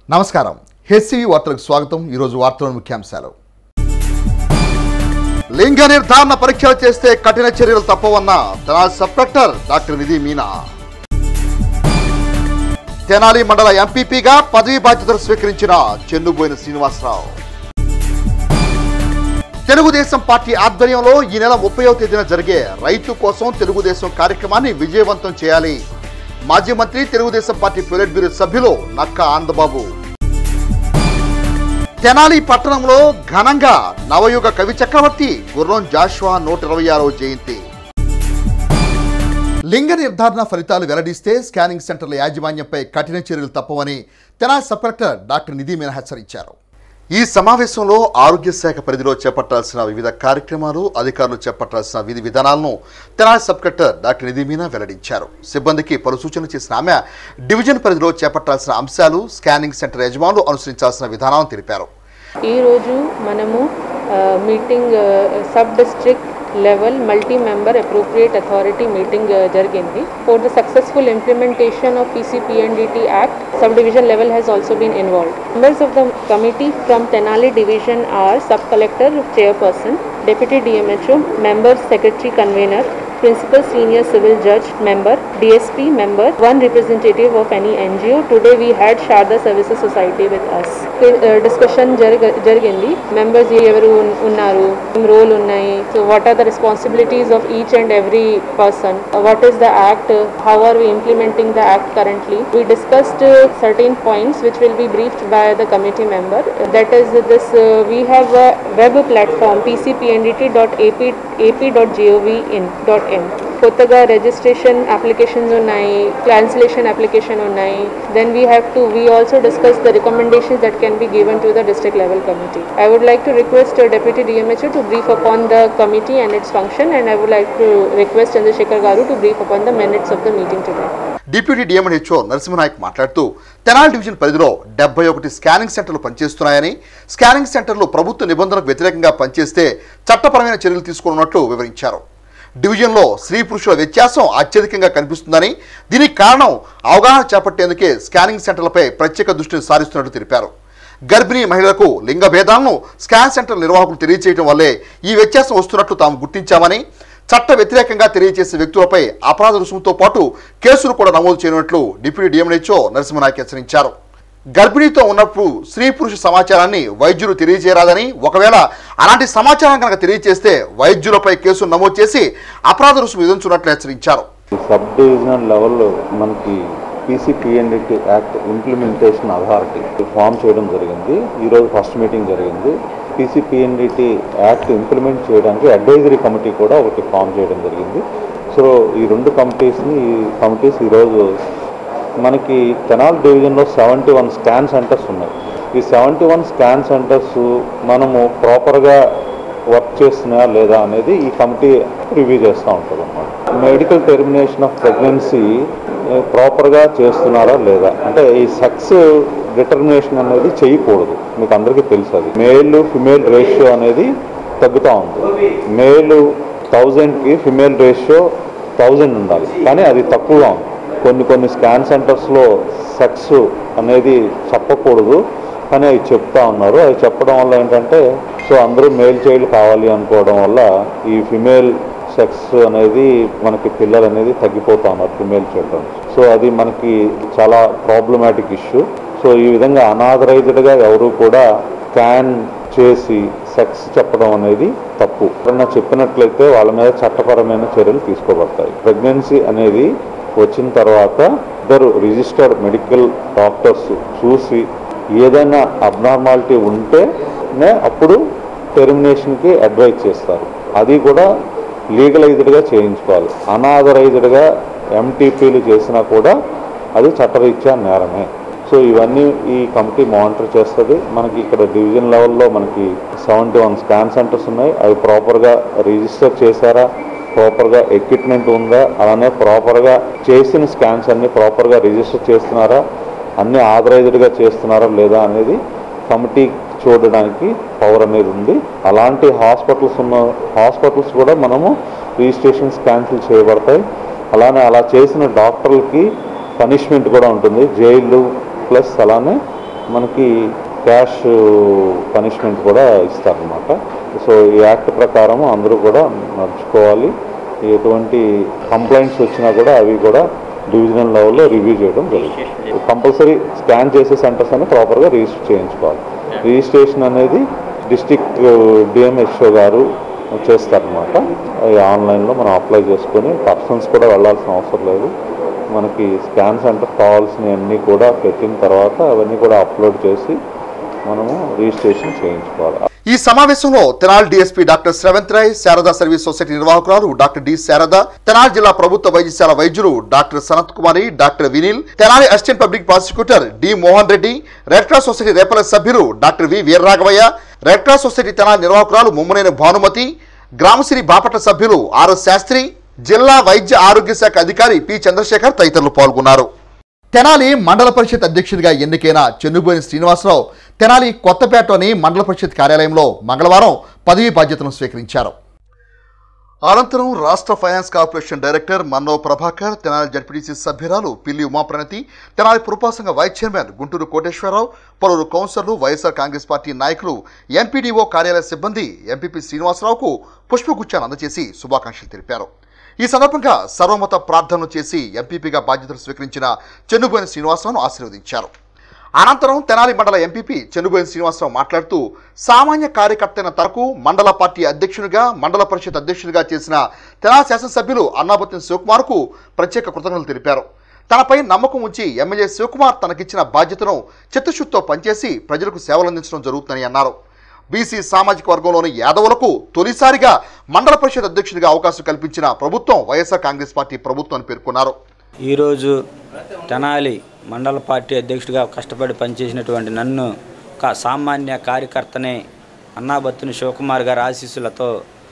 నమస్కారం హెచ్సివి వార్తలకు స్వాగతం ఈరోజు వార్తల ముఖ్యాంశాలు లింగ నిర్ధారణ పరీక్షలు చేస్తే కఠిన చర్యలు తప్పవన్న Tenali sub collector doctor Nidhi Meena Tenali మండల ఎంపీపీగా పదవి బాధ్యతలు స్వీకరించిన చెన్నుబోయిన శ్రీనివాసరావు తెలుగుదేశం పార్టీ ఆధ్వర్యంలో ఈ నెల ముప్పైవ తేదీన జరిగే రైతు కోసం తెలుగుదేశం కార్యక్రమాన్ని విజయవంతం చేయాలి మాజీ మంత్రి తెలుగుదేశం పార్టీ పొలిట్ బ్యూరో సభ్యులు నక్క ఆనందబాబు తెనాలి పట్టణంలో ఘనంగా నవయుగ కవి చక్రవర్తి గుర్రం జాషువా నూట ఇరవై ఆరవ జయంతి లింగ నిర్ధారణ ఫలితాలు వెల్లడిస్తే స్కానింగ్ సెంటర్ల యాజమాన్యంపై కఠిన చర్యలు తప్పవని Tenali sub collector doctor Nidhi Meena హెచ్చరించారు ఈ సమావేశంలో ఆరోగ్య శాఖ పరిధిలో చేపట్టాల్సిన వివిధ కార్యక్రమాలు అధికారులు చేపట్టాల్సిన విధి విధానాలను Tenali sub collector doctor Nidhi Meena వెల్లడించారు సిబ్బందికి పలు సూచనలు చేసిన ఆమె డివిజన్ పరిధిలో చేపట్టాల్సిన అంశాలు స్కానింగ్ సెంటర్ యజమానులు అనుసరించాల్సిన విధానాలను తెలిపారు ఈరోజు మనము ఆ, మీటింగ్ ఆ, sub district level multi member appropriate authority meeting ఆ, జరిగింది for the successful implementation of PCPNDT act sub division level has also been involved members of the committee from Tenali division are sub collector chairperson deputy DMHO, member, secretary, convener, principal, senior civil judge, member, DSP, member, one representative of any NGO. Today we had Sharda Services Society with us. Discussion జరగ జరిగింది members ఎవరు ఉన్- ఉన్నారు role ఉన్నాయి so what are the responsibilities of each and every person what is the act how are we implementing the act currently we discussed uh, certain points which will be briefed by the committee member. That is this, uh, we have a web platform pcpndt.ap.gov.in. కొత్తగా registration applications ఉన్నాయి cancellation application ఉన్నాయి then we have to we also discuss the recommendations that can be given to the district level committee I would like to request deputy DMHO to brief upon the committee and its function and I would like to request Chandrasekhar garu to brief upon the minutes of the meeting today deputy DMHO Narasimhanayak మాట్లాడుతూ Tenali division పరిధిలో డెబ్బై ఒకటి scanning సెంటర్లు పనిచేస్తున్నాయని scanning సెంటర్లు ప్రభుత్వ నిబంధనలకు వ్యతిరేకంగా పనిచేస్తే చట్టపరమైన చర్యలు తీసుకున్నట్లు వివరించారు డివిజన్లో స్త్రీ పురుషుల వ్యత్యాసం అత్యధికంగా కనిపిస్తుందని దీనికి కారణం అవగాహన చేపట్టేందుకే స్కానింగ్ సెంటర్లపై ప్రత్యేక దృష్టిని సారిస్తున్నట్లు తెలిపారు గర్భిణీ మహిళలకు లింగ భేదాలను స్కాన్ సెంటర్ నిర్వాహకులు తెలియజేయడం వల్లే ఈ వ్యత్యాసం వస్తున్నట్లు తాము గుర్తించామని చట్ట వ్యతిరేకంగా తెలియజేసే వ్యక్తులపై అపరాధ రుసుముతో పాటు కేసులు కూడా నమోదు చేయనున్నట్లు డిప్యూటీ డిఎంహెచ్ఓ నరసింహనాయక్ హెచ్చరించారు గర్భిణీతో ఉన్నప్పుడు స్త్రీ పురుష సమాచారాన్ని వైద్యులు తెలియజేయరాదని ఒకవేళ అలాంటి సమాచారం కనుక తెలియజేస్తే వైద్యులపై కేసులు నమోదు చేసి అపరాధ రుసుము విధించున్నట్లు హెచ్చరించారు ఈ సబ్ డివిజనల్ లెవెల్లో మనకి PCPNDT act implementation authority form చేయడం జరిగింది ఈరోజు ఫస్ట్ మీటింగ్ జరిగింది పీసీపీఎన్డిటీ యాక్ట్ ఇంప్లిమెంట్ చేయడానికి అడ్వైజరీ కమిటీ కూడా ఒకటి ఫామ్ చేయడం జరిగింది సో ఈ రెండు కమిటీస్ని ఈ కమిటీస్ ఈరోజు మనకి కెనాల్ డివిజన్లో సెవెంటీ వన్ స్కాన్ సెంటర్స్ ఉన్నాయి ఈ సెవెంటీ వన్ స్కాన్ సెంటర్స్ మనము ప్రాపర్గా వర్క్ చేస్తున్నాయా లేదా అనేది ఈ కమిటీ రివ్యూ చేస్తూ ఉంటుంది అనమాట మెడికల్ టెర్మినేషన్ ఆఫ్ ప్రెగ్నెన్సీ ప్రాపర్గా చేస్తున్నారా లేదా అంటే ఈ సెక్స్ డిటర్మినేషన్ అనేది చేయకూడదు మీకు అందరికీ తెలుసు అది మేల్ ఫిమేల్ రేషియో అనేది తగ్గుతూ ఉంది మేల్ థౌజండ్కి ఫిమేల్ రేషియో థౌజండ్ ఉండాలి కానీ అది తక్కువగా ఉంది కొన్ని కొన్ని స్కాన్ సెంటర్స్లో సెక్స్ అనేది చెప్పకూడదు కానీ అవి చెప్తా ఉన్నారు అవి చెప్పడం వల్ల ఏంటంటే సో అందరూ మేల్ చైల్డ్ కావాలి అనుకోవడం వల్ల ఈ ఫిమేల్ సెక్స్ అనేది మనకి పిల్లలు అనేది తగ్గిపోతా ఉన్నారు ఫిమేల్ చిల్డ్రన్ సో అది మనకి చాలా ప్రాబ్లమాటిక్ ఇష్యూ సో ఈ విధంగా అనాథరైజ్డ్గా ఎవరు కూడా స్కాన్ చేసి సెక్స్ చెప్పడం అనేది తప్పు ఎవరన్నా చెప్పినట్లయితే వాళ్ళ మీద చట్టపరమైన చర్యలు తీసుకోబడతాయి ప్రెగ్నెన్సీ అనేది వచ్చిన తర్వాత ఇద్దరు రిజిస్టర్డ్ మెడికల్ డాక్టర్స్ చూసి ఏదైనా అబ్నార్మాలిటీ ఉంటేనే అప్పుడు టెర్మినేషన్కి అడ్వైజ్ చేస్తారు అది కూడా లీగలైజ్డ్గా చేయించుకోవాలి అనాథరైజ్డ్గా ఎంటీపీలు చేసినా కూడా అది చట్టరీత్యా నేరమే సో ఇవన్నీ ఈ కమిటీ మానిటర్ చేస్తుంది మనకి ఇక్కడ డివిజన్ లెవెల్లో మనకి సెవెంటీ వన్ స్కాన్ సెంటర్స్ ఉన్నాయి అవి ప్రాపర్గా రిజిస్టర్ చేశారా ప్రాపర్గా ఎక్విప్మెంట్ ఉందా అలానే ప్రాపర్గా చేసిన స్కాన్స్ అన్ని ప్రాపర్గా రిజిస్టర్ చేస్తున్నారా అన్ని ఆథరైజ్డ్గా చేస్తున్నారా లేదా అనేది కమిటీ చూడడానికి పవర్ అనేది ఉంది అలాంటి హాస్పిటల్స్ ఉన్న హాస్పిటల్స్ కూడా మనము రిజిస్ట్రేషన్స్ క్యాన్సిల్ చేయబడతాయి అలానే అలా చేసిన డాక్టర్లకి పనిష్మెంట్ కూడా ఉంటుంది జైలు ప్లస్ అలానే మనకి క్యాష్ పనిష్మెంట్ కూడా ఇస్తారనమాట సో ఈ యాక్ట్ ప్రకారం అందరూ కూడా నడుచుకోవాలి ఎటువంటి కంప్లైంట్స్ వచ్చినా కూడా అవి కూడా డివిజనల్ లెవెల్లో రివ్యూ చేయడం జరుగుతుంది కంపల్సరీ స్కాన్ చేసే సెంటర్స్ అని ప్రాపర్గా రిజిస్టర్ చేయించుకోవాలి రిజిస్ట్రేషన్ అనేది డిస్టిక్ డిఎంహెచ్ఓ గారు చేస్తారనమాట ఆన్లైన్లో మనం అప్లై చేసుకొని పర్సన్స్ కూడా వెళ్ళాల్సిన అవసరం లేదు మనకి స్కాన్ సెంటర్ కావాల్సినవన్నీ కూడా పెట్టిన తర్వాత అవన్నీ కూడా అప్లోడ్ చేసి మనము రిజిస్ట్రేషన్ చేయించుకోవాలి ఈ సమావేశంలో Tenali DSP doctor Sravanth Roy Sharada service society నిర్వాహకురాలు డాక్టర్ డి శారద తెనాలి జిల్లా ప్రభుత్వ వైద్యశాల వైద్యులు doctor Sanath Kumari doctor Vineel Tenali assistant public prosecutor D Mohan Reddy red cross society Repalle సభ్యులు doctor V Veeraraghavaiah red cross society Tenali నిర్వాహకురాలు ముమ్మనేని భానుమతి గ్రామశ్రీ బాపట్ల సభ్యులు ఆర్ శాస్త్రి జిల్లా వైద్య ఆరోగ్య శాఖ అధికారి పి చంద్రశేఖర్ తదితరులు పాల్గొన్నారు తెనాలి మండల పరిషత్ అధ్యక్షుడిగా ఎన్నికైన చెన్నుబోయిన శ్రీనివాసరావు తెనాలి కొత్తపేటలోని మండల పరిషత్ కార్యాలయంలో మంగళవారం పదవీ బాధ్యతలను స్వీకరించారు అనంతరం రాష్ట్ర finance corporation director Manno Prabhakar Tenali ZPTC సభ్యురాలు పిల్లి ఉమాప్రణతి తెనాలి పురపాసంగ వైస్ చైర్మన్ గుంటూరు కోటేశ్వరరావు పలువురు కౌన్సిలర్లు వైఎస్ఆర్ కాంగ్రెస్ పార్టీ నాయకులు ఎంపీడీఓ కార్యాలయ సిబ్బంది ఎంపీపీ శ్రీనివాసరావుకు పుష్పగుచ్చాన్ని అందజేసి శుభాకాంక్షలు తెలిపారు ఈ సందర్భంగా సర్వమత ప్రార్థనలు చేసి ఎంపీపీగా బాధ్యతలు స్వీకరించిన చెన్నుబోయిన శ్రీనివాసరావును ఆశీర్వదించారు అనంతరం తెనాలి మండల ఎంపీపీ చెన్నుబోయిన శ్రీనివాసరావు మాట్లాడుతూ సామాన్య కార్యకర్తైన తనకు మండల పార్టీ అధ్యక్షునిగా మండల పరిషత్ అధ్యక్షునిగా చేసిన తెనాలి శాసనసభ్యులు అన్నాబత్తిన శివకుమార్కు ప్రత్యేక కృతజ్ఞతలు తెలిపారు తనపై నమ్మకం ఉంచి ఎమ్మెల్యే శివకుమార్ తనకిచ్చిన బాధ్యతను చిత్తశుద్ధితో పనిచేసి ప్రజలకు సేవలందించడం జరుగుతుందని అన్నారు బీసీ సామాజిక వర్గంలోని యాదవులకు తొలిసారిగా మండల పరిషత్ అధ్యక్షుడిగా అవకాశం కల్పించిన ప్రభుత్వం వైఎస్ఆర్ కాంగ్రెస్ పార్టీ ప్రభుత్వం అని పేర్కొన్నారు ఈరోజు తెనాలి మండల పార్టీ అధ్యక్షుడిగా కష్టపడి పనిచేసినటువంటి నన్ను ఒక సామాన్య కార్యకర్తనే అన్నాబత్తుని శివకుమార్ గారి ఆశీస్సులతో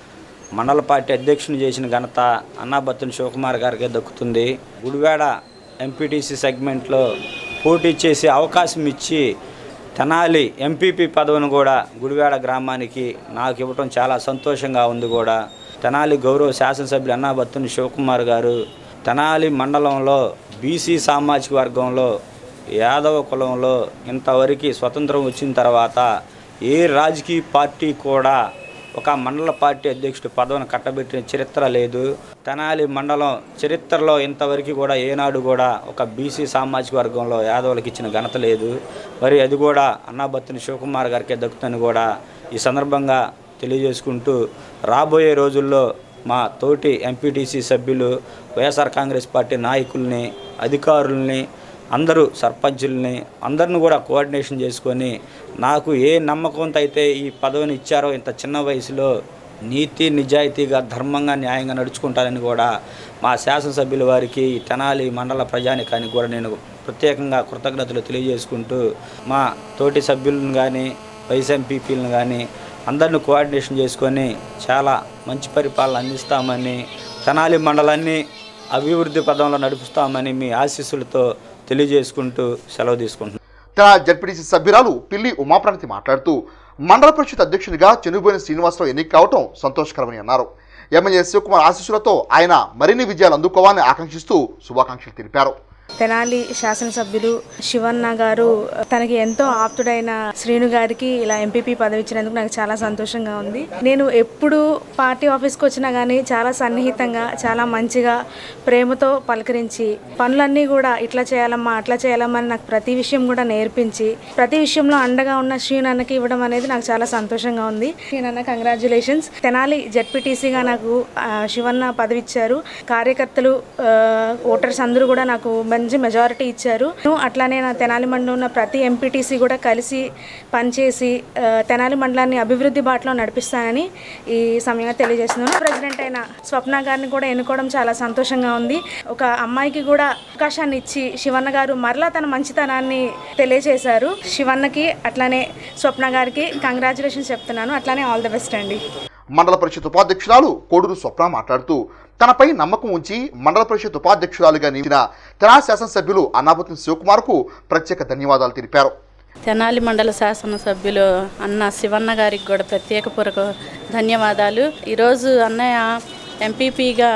మండల పార్టీ అధ్యక్షుని చేసిన ఘనత అన్నాబత్తుని శివకుమార్ గారికే దక్కుతుంది గుడివాడ ఎంపీటీసీ సెగ్మెంట్లో పోటీ చేసే అవకాశం ఇచ్చి తెనాలి ఎంపీపీ పదవిని కూడా గుడివాడ గ్రామానికి నాకు ఇవ్వటం చాలా సంతోషంగా ఉంది కూడా తెనాలి గౌరవ శాసనసభ్యులు అన్నాబత్తుని శివకుమార్ గారు తెనాలి మండలంలో బీసీ సామాజిక వర్గంలో యాదవ కులంలో ఇంతవరకు స్వతంత్రం వచ్చిన తర్వాత ఏ రాజకీయ పార్టీ కూడా ఒక మండల పార్టీ అధ్యక్షుడి పదవిని కట్టబెట్టిన చరిత్ర లేదు తెనాలి మండలం చరిత్రలో ఇంతవరకు కూడా ఏనాడు కూడా ఒక బీసీ సామాజిక వర్గంలో యాదవులకు ఇచ్చిన ఘనత లేదు మరి అది కూడా అన్నాబత్తిని శివకుమార్ గారికే దక్కుతుందని కూడా ఈ సందర్భంగా తెలియజేసుకుంటూ రాబోయే రోజుల్లో మా తోటి ఎంపీటీసీ సభ్యులు వైఎస్ఆర్ కాంగ్రెస్ పార్టీ నాయకుల్ని అధికారుల్ని అందరూ సర్పంచుల్ని అందరిని కూడా కోఆర్డినేషన్ చేసుకొని నాకు ఏ నమ్మకంతో అయితే ఈ పదవిని ఇచ్చారో ఇంత చిన్న వయసులో నీతి నిజాయితీగా ధర్మంగా న్యాయంగా నడుచుకుంటానని కూడా మా శాసనసభ్యుల వారికి ఈ తెనాలి మండల ప్రజానికానికి కూడా నేను ప్రత్యేకంగా కృతజ్ఞతలు తెలియజేసుకుంటూ మా తోటి సభ్యులను కానీ వైస్ ఎంపీపీలను కానీ అందరిని కోఆర్డినేషన్ చేసుకొని చాలా మంచి పరిపాలన అందిస్తామని తెనాలి మండలాన్ని అభివృద్ధి పదంలో నడిపిస్తామని మీ ఆశీస్సులతో తెలియజేసుకుంటూ సెలవు తీసుకుంటున్నాను తన జడ్పీటీసీ సభ్యురాలు పిల్లి ఉమాప్రణతి మాట్లాడుతూ మండల పరిషత్ అధ్యక్షునిగా చెనుబోయిన శ్రీనివాసరావు ఎన్నిక కావటం సంతోషకరమని అన్నారు ఎమ్మెల్యే శివకుమార్ ఆశీస్సులతో ఆయన మరిన్ని విజయాలు అందుకోవాలని ఆకాంక్షిస్తూ శుభాకాంక్షలు తెలిపారు తెనాలి శాసనసభ్యులు శివన్న గారు తనకి ఎంతో ఆప్తుడైన శ్రీను గారికి ఇలా ఎంపీపీ పదవి ఇచ్చినందుకు నాకు చాలా సంతోషంగా ఉంది నేను ఎప్పుడు పార్టీ ఆఫీస్కి వచ్చినా కానీ చాలా సన్నిహితంగా చాలా మంచిగా ప్రేమతో పలకరించి పనులన్నీ కూడా ఇట్లా చేయాలమ్మా అట్లా చేయాలమ్మా అని నాకు ప్రతి విషయం కూడా నేర్పించి ప్రతి విషయంలో అండగా ఉన్న శ్రీనన్నకి ఇవ్వడం అనేది నాకు చాలా సంతోషంగా ఉంది శ్రీనన్న కంగ్రాచులేషన్స్ తెనాలి జెడ్పీటీసీగా నాకు ఆ, శివన్న పదవి ఇచ్చారు కార్యకర్తలు ఆ, ఓటర్స్ అందరూ కూడా నాకు మంచి మెజారిటీ ఇచ్చారు అట్లానే నా తెనాలి మండలం ఉన్న ప్రతి ఎంపీటీసీ కూడా కలిసి పనిచేసి ఆ, తెనాలి మండలాన్ని అభివృద్ధి బాటలో నడిపిస్తానని ఈ సమయంగా తెలియజేస్తున్నాను ప్రెసిడెంట్ అయిన స్వప్న గారిని కూడా ఎన్నుకోవడం చాలా సంతోషంగా ఉంది ఒక అమ్మాయికి కూడా అవకాశాన్ని ఇచ్చి శివన్న గారు మరలా తన మంచితనాన్ని తెలియజేశారు శివన్నకి అట్లానే స్వప్న గారికి కంగ్రాచులేషన్స్ చెప్తున్నాను అట్లానే ఆల్ ది బెస్ట్ అండి మండల పరిషత్ ఉపాధ్యక్షురాలు కోడూరు స్వప్న మాట్లాడుతూ తనపై నమ్మకం ఉంచి మండల పరిషత్ ఉపాధ్యక్షురాలుగా నియమించిన తెనా శాసనసభ్యులు అన్నాపతి శివకుమార్కు ప్రత్యేక ధన్యవాదాలు తెలిపారు తెనాలి మండల శాసనసభ్యులు అన్న శివన్న గారికి కూడా ప్రత్యేక పూర్వక ధన్యవాదాలు ఈరోజు అన్నయ్య ఎంపీపీగా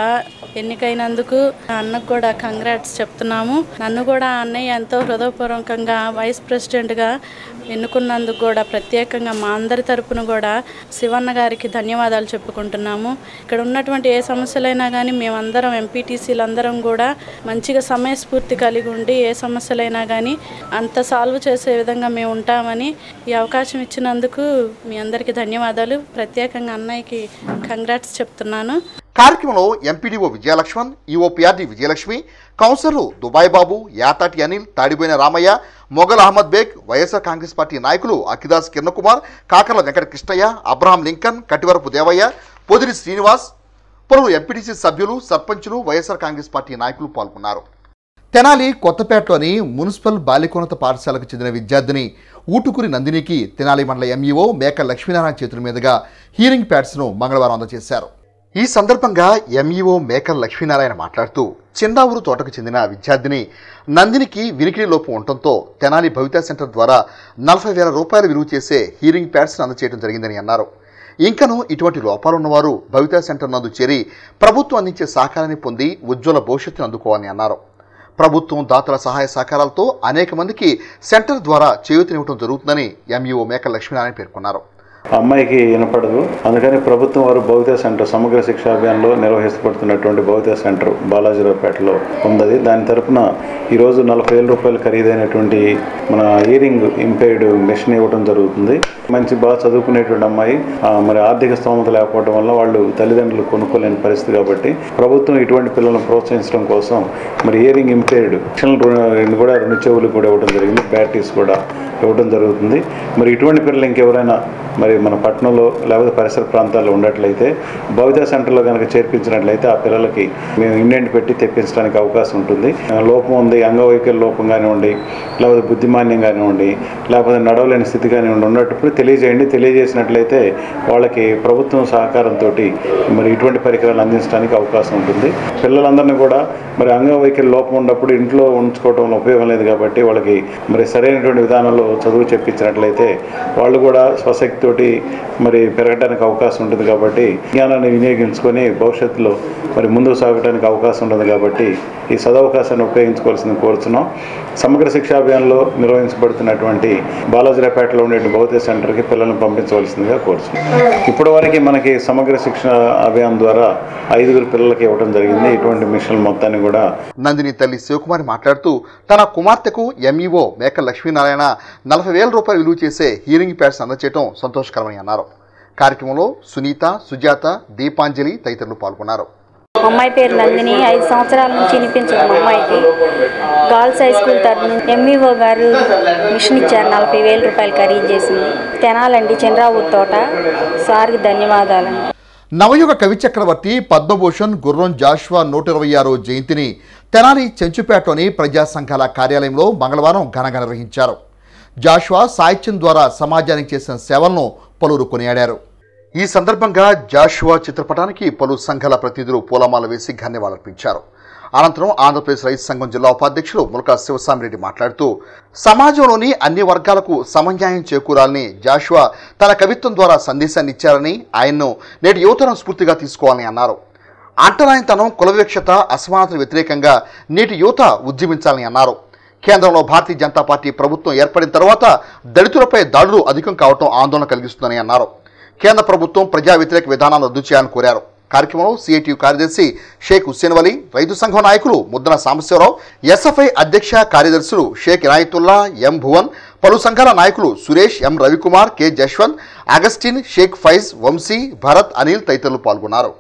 ఎన్నికైనందుకు అన్నకు కూడా కంగ్రాట్స్ చెప్తున్నాము నన్ను కూడా ఆ అన్నయ్య ఎంతో హృదయపూర్వకంగా వైస్ ప్రెసిడెంట్గా ఎన్నుకున్నందుకు కూడా ప్రత్యేకంగా మా అందరి తరపున కూడా శివన్న గారికి ధన్యవాదాలు చెప్పుకుంటున్నాము ఇక్కడ ఉన్నటువంటి ఏ సమస్యలైనా కానీ మేమందరం ఎంపీటీసీలు అందరం కూడా మంచిగా సమయస్ఫూర్తి కలిగి ఉండి ఏ సమస్యలైనా కానీ అంత సాల్వ్ చేసే విధంగా మేము ఉంటామని ఈ అవకాశం ఇచ్చినందుకు మీ అందరికీ ధన్యవాదాలు ప్రత్యేకంగా అన్నయ్యకి కంగ్రాట్స్ చెప్తున్నాను కార్యక్రమంలో ఎంపీడీఓ విజయలక్ష్మణ్ ఈఓపీఆర్డీ విజయలక్ష్మి కౌన్సిలర్లు Dubai Babu Yatati Anil Tadipoyina Ramaiah Mogal Ahmed Baig YSR Congress party నాయకులు అఖిదాస్ కిరణకుమార్ కాకర్ల వెంకట కృష్ణయ్య అబ్రహాం లింకన్ కటివరపు దేవయ్య పొదిరి శ్రీనివాస్ పలువురు ఎంపీటీసీ సభ్యులు సర్పంచులు వైఎస్ఆర్ కాంగ్రెస్ పార్టీ నాయకులు పాల్గొన్నారు తెనాలి కొత్తపేటలోని మున్సిపల్ బాలికోన్నత పాఠశాలకు చెందిన విద్యార్థిని ఊటుకురి నందినికి తెనాలి మండల ఎంఈఓ మేక లక్ష్మీనారాయణ చేతుల మీదుగా హీరింగ్ ప్యాడ్స్ను మంగళవారం అందజేశారు ఈ సందర్భంగా ఎంఈఓ మేకల లక్ష్మీనారాయణ మాట్లాడుతూ చిందావూరు తోటకు చెందిన విద్యార్థిని నందినికి వినికిడి లోపం ఉండటంతో తెనాలి భవితా సెంటర్ ద్వారా నలభై వేల రూపాయలు విలువ చేసే హీరింగ్ ప్యాడ్స్ను అందజేయడం జరిగిందని అన్నారు ఇంకను ఇటువంటి లోపాలున్నవారు భవితా సెంటర్ నందు చేరి ప్రభుత్వం అందించే సహకారాన్ని పొంది ఉజ్వల భవిష్యత్తును అందుకోవాలని అన్నారు ప్రభుత్వం దాతల సహాయ సహకారాలతో అనేక మందికి సెంటర్ ద్వారా చేయూతనివ్వడం జరుగుతుందని ఎంఈఓ మేకల లక్ష్మీనారాయణ పేర్కొన్నారు ఆ అమ్మాయికి వినపడదు అందుకని ప్రభుత్వం వారు భౌతిక సెంటర్ సమగ్ర శిక్షా అభియాన్లో నిర్వహిస్తబడుతున్నటువంటి భౌతిక సెంటర్ బాలాజీరావుపేటలో ఉంది దాని తరపున ఈరోజు నలభై వేల రూపాయలు ఖరీదైనటువంటి మన ఇయరింగ్ ఇంపైర్డ్ మెషిన్ ఇవ్వడం జరుగుతుంది మంచి బాగా చదువుకునేటువంటి అమ్మాయి ఆ, మరి ఆర్థిక స్తోమత లేకపోవడం వల్ల వాళ్ళు తల్లిదండ్రులు కొనుక్కోలేని పరిస్థితి కాబట్టి ప్రభుత్వం ఇటువంటి పిల్లలను ప్రోత్సహించడం కోసం మరి ఇయరింగ్ ఇంపైర్డ్ రెండు కూడా రెండు చెవులు కూడా ఇవ్వడం జరిగింది బ్యాటరీస్ కూడా ఇవ్వడం జరుగుతుంది మరి ఇటువంటి పిల్లలు ఇంకెవరైనా మరి మన పట్టణంలో లేకపోతే పరిసర ప్రాంతాల్లో ఉన్నట్లయితే భవితా సెంటర్లో కనుక చేర్పించినట్లయితే ఆ పిల్లలకి మేము ఇండెంట్ పెట్టి తెప్పించడానికి అవకాశం ఉంటుంది ఆ, లోపం ఉంది అంగవైకల్య లోపం కానివ్వండి లేకపోతే బుద్ధిమాన్యం కానివ్వండి లేకపోతే నడవలేని స్థితి కానివ్వండి ఉన్నప్పుడు తెలియజేయండి తెలియజేసినట్లయితే వాళ్ళకి ప్రభుత్వం సహకారంతో మరి ఇటువంటి పరికరాలు అందించడానికి అవకాశం ఉంటుంది పిల్లలందరినీ కూడా మరి అంగవైకల్య లోపం ఉన్నప్పుడు ఇంట్లో ఉంచుకోవడం వల్ల ఉపయోగం లేదు కాబట్టి వాళ్ళకి మరి సరైనటువంటి విధానంలో చదువు చెప్పించినట్లయితే వాళ్ళు కూడా స్వశక్తితోటి మరి పెరగడానికి అవకాశం ఉంటుంది కాబట్టి జ్ఞానాన్ని వినియోగించుకొని భవిష్యత్తులో మరి ముందుకు సాగడానికి అవకాశం ఉంటుంది కాబట్టి ఈ సదవకాశాన్ని ఉపయోగించుకోవాల్సింది కోరుతున్నాం సమగ్ర శిక్షా అభియాన్లో నిర్వహించబడుతున్నటువంటి బాలాజీరాపేటలో ఉండే భౌతిక సెంటర్కి పిల్లల్ని పంపించవలసిందిగా కోరుతున్నాం ఇప్పటి వరకు మనకి సమగ్ర శిక్షణ అభియాన్ ద్వారా ఐదుగురు పిల్లలకి ఇవ్వడం జరిగింది ఇటువంటి మిషన్లు మొత్తాన్ని కూడా నందిని తల్లి శివకుమారి మాట్లాడుతూ తన కుమార్తెకు ఎంఈఓ మేక లక్ష్మీనారాయణ నలభై వేల రూపాయలు విలువ చేసే హీరింగ్ ప్యాడ్స్ అందచేయడం సంతోషకరమని అన్నారు కార్యక్రమంలో సునీత సుజాత దీపాంజలి తదితరులు పాల్గొన్నారు మా అమ్మాయి పేరు నందిని ఐదు సంవత్సరాల నుంచి వినిపించదు మా అమ్మాయికి గర్ల్స్ హై స్కూల్ తరఫున ఎంఈఓ గారు మిషన్ ఇచ్చారు నలభై వేల రూపాయలు ఖరీదు చేసింది తెనాలండి చంద్రావూరు తోట సార్కి ధన్యవాదాలండి నవయుగ కవి చక్రవర్తి పద్మభూషణ్ గుర్రం జాషువా నూట ఇరవై ఆరో జయంతిని తెనాలి చెంచుపేటలోని ప్రజా సంఘాల కార్యాలయంలో మంగళవారం ఘనంగా నిర్వహించారు జాషువా సాహిత్యం ద్వారా సమాజానికి చేసిన సేవలను పలువురు కొనియాడారు ఈ సందర్భంగా జాషువా చిత్రపటానికి పలు సంఘాల ప్రతినిధులు పూలమాల వేసి ధన్యవాదాలర్పించారు అనంతరం ఆంధ్రప్రదేశ్ రైతు సంఘం జిల్లా ఉపాధ్యక్షులు ములకా శివస్వామిరెడ్డి మాట్లాడుతూ సమాజంలోని అన్ని వర్గాలకు సమన్యాయం చేకూరాలని జాషువా తన కవిత్వం ద్వారా సందేశాన్ని ఇచ్చారని ఆయన్ను నేటి యువతరం స్ఫూర్తిగా తీసుకోవాలని అన్నారు అంటరానితనం కుల వివక్షత అసమానతల వ్యతిరేకంగా నేటి యువత ఉద్యమించాలని అన్నారు కేంద్రంలో భారతీయ జనతా పార్టీ ప్రభుత్వం ఏర్పడిన తర్వాత దళితులపై దాడులు అధికం కావటం ఆందోళన కలిగిస్తుందని అన్నారు కేంద్ర ప్రభుత్వం ప్రజా వ్యతిరేక విధానాలను రద్దు చేయాలని కోరారు కార్యక్రమంలో సిఐటియు కార్యదర్శి షేక్ హుస్సేన్ వలీ రైతు సంఘం నాయకులు ముద్దన సాంబశివరావు ఎస్ఎఫ్ఐ అధ్యక్ష కార్యదర్శులు షేక్ ఇనాయతుల్లా ఎం భువన్ పలు సంఘాల నాయకులు Suresh M Ravikumar K Jaswanth Augustine Sheikh Faiz Vamsi Bharath Anil తదితరులు పాల్గొన్నారు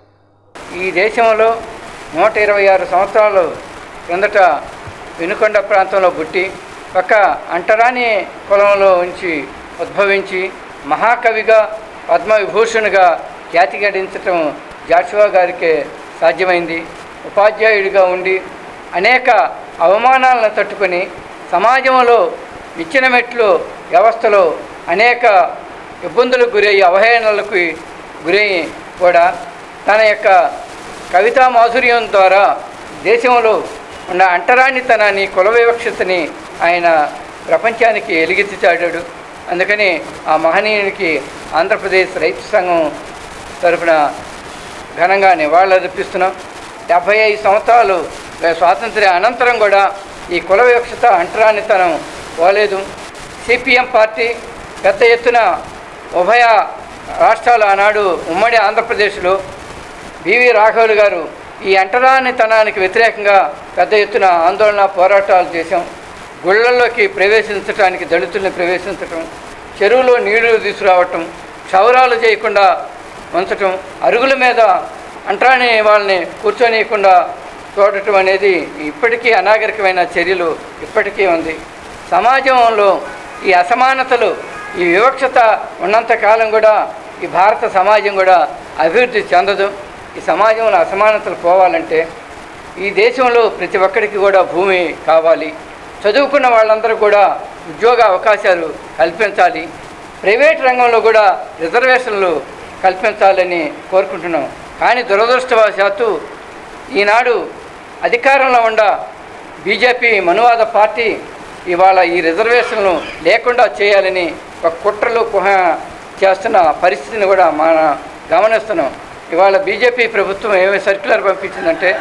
ఈ దేశంలో నూట ఇరవై ఆరు సంవత్సరాలు క్రిందట వెనుకొండ ప్రాంతంలో పుట్టి ఒక అంటరాని కులంలో ఉంచి ఉద్భవించి మహాకవిగా పద్మవిభూషణుగా ఖ్యాతి గడించటం జాషువా గారికే సాధ్యమైంది ఉపాధ్యాయుడిగా ఉండి అనేక అవమానాలను తట్టుకొని సమాజంలో ఇచ్చిన మెట్లు వ్యవస్థలో అనేక ఇబ్బందులకు గురయ్యి అవహేళనలకు గురయ్యి కూడా తన యొక్క కవితా మాధుర్యం ద్వారా దేశంలో ఉన్న అంటరానితనాన్ని కుల వివక్షతని ఆయన ప్రపంచానికి ఎలుగెత్తి చాడాడు అందుకని ఆ మహనీయునికి ఆంధ్రప్రదేశ్ రైతు సంఘం తరఫున ఘనంగా నివాళులర్పిస్తున్నాం డెబ్భై ఐదు సంవత్సరాలు స్వాతంత్ర్య అనంతరం కూడా ఈ కుల వివక్షత అంటరానితనం పోలేదు సిపిఎం పార్టీ పెద్ద ఎత్తున ఉభయ రాష్ట్రాలు ఆనాడు ఉమ్మడి ఆంధ్రప్రదేశ్లో బివి రాఘవులు గారు ఈ అంటరానితనానికి వ్యతిరేకంగా పెద్ద ఎత్తున ఆందోళన పోరాటాలు చేశాం గుళ్ళల్లోకి ప్రవేశించడానికి దళితుల్ని ప్రవేశించటం చెరువులో నీళ్లు తీసుకురావటం క్షౌరాలు చేయకుండా ఉంచటం అరుగుల మీద అంటరాని వాళ్ళని కూర్చోనీయకుండా చూడటం అనేది ఇప్పటికీ అనాగరికమైన చర్యలు ఇప్పటికీ ఉంది సమాజంలో ఈ అసమానతలు ఈ వివక్షత ఉన్నంత కాలం కూడా ఈ భారత సమాజం కూడా అభివృద్ధి చెందదు ఈ సమాజంలో అసమానతలు పోవాలంటే ఈ దేశంలో ప్రతి ఒక్కరికి కూడా భూమి కావాలి చదువుకున్న వాళ్ళందరూ కూడా ఉద్యోగ అవకాశాలు కల్పించాలి ప్రైవేట్ రంగంలో కూడా రిజర్వేషన్లు కల్పించాలని కోరుకుంటున్నాం కానీ దురదృష్టవశాత్తు ఈనాడు అధికారంలో ఉండ బీజేపీ మనువాద పార్టీ ఇవాళ ఈ రిజర్వేషన్లు లేకుండా చేయాలని ఒక కుట్రలు కుహ చేస్తున్న పరిస్థితిని కూడా మన గమనిస్తున్నాం ఇవాళ బీజేపీ ప్రభుత్వం ఏమి సర్క్యులర్ పంపించిందంటే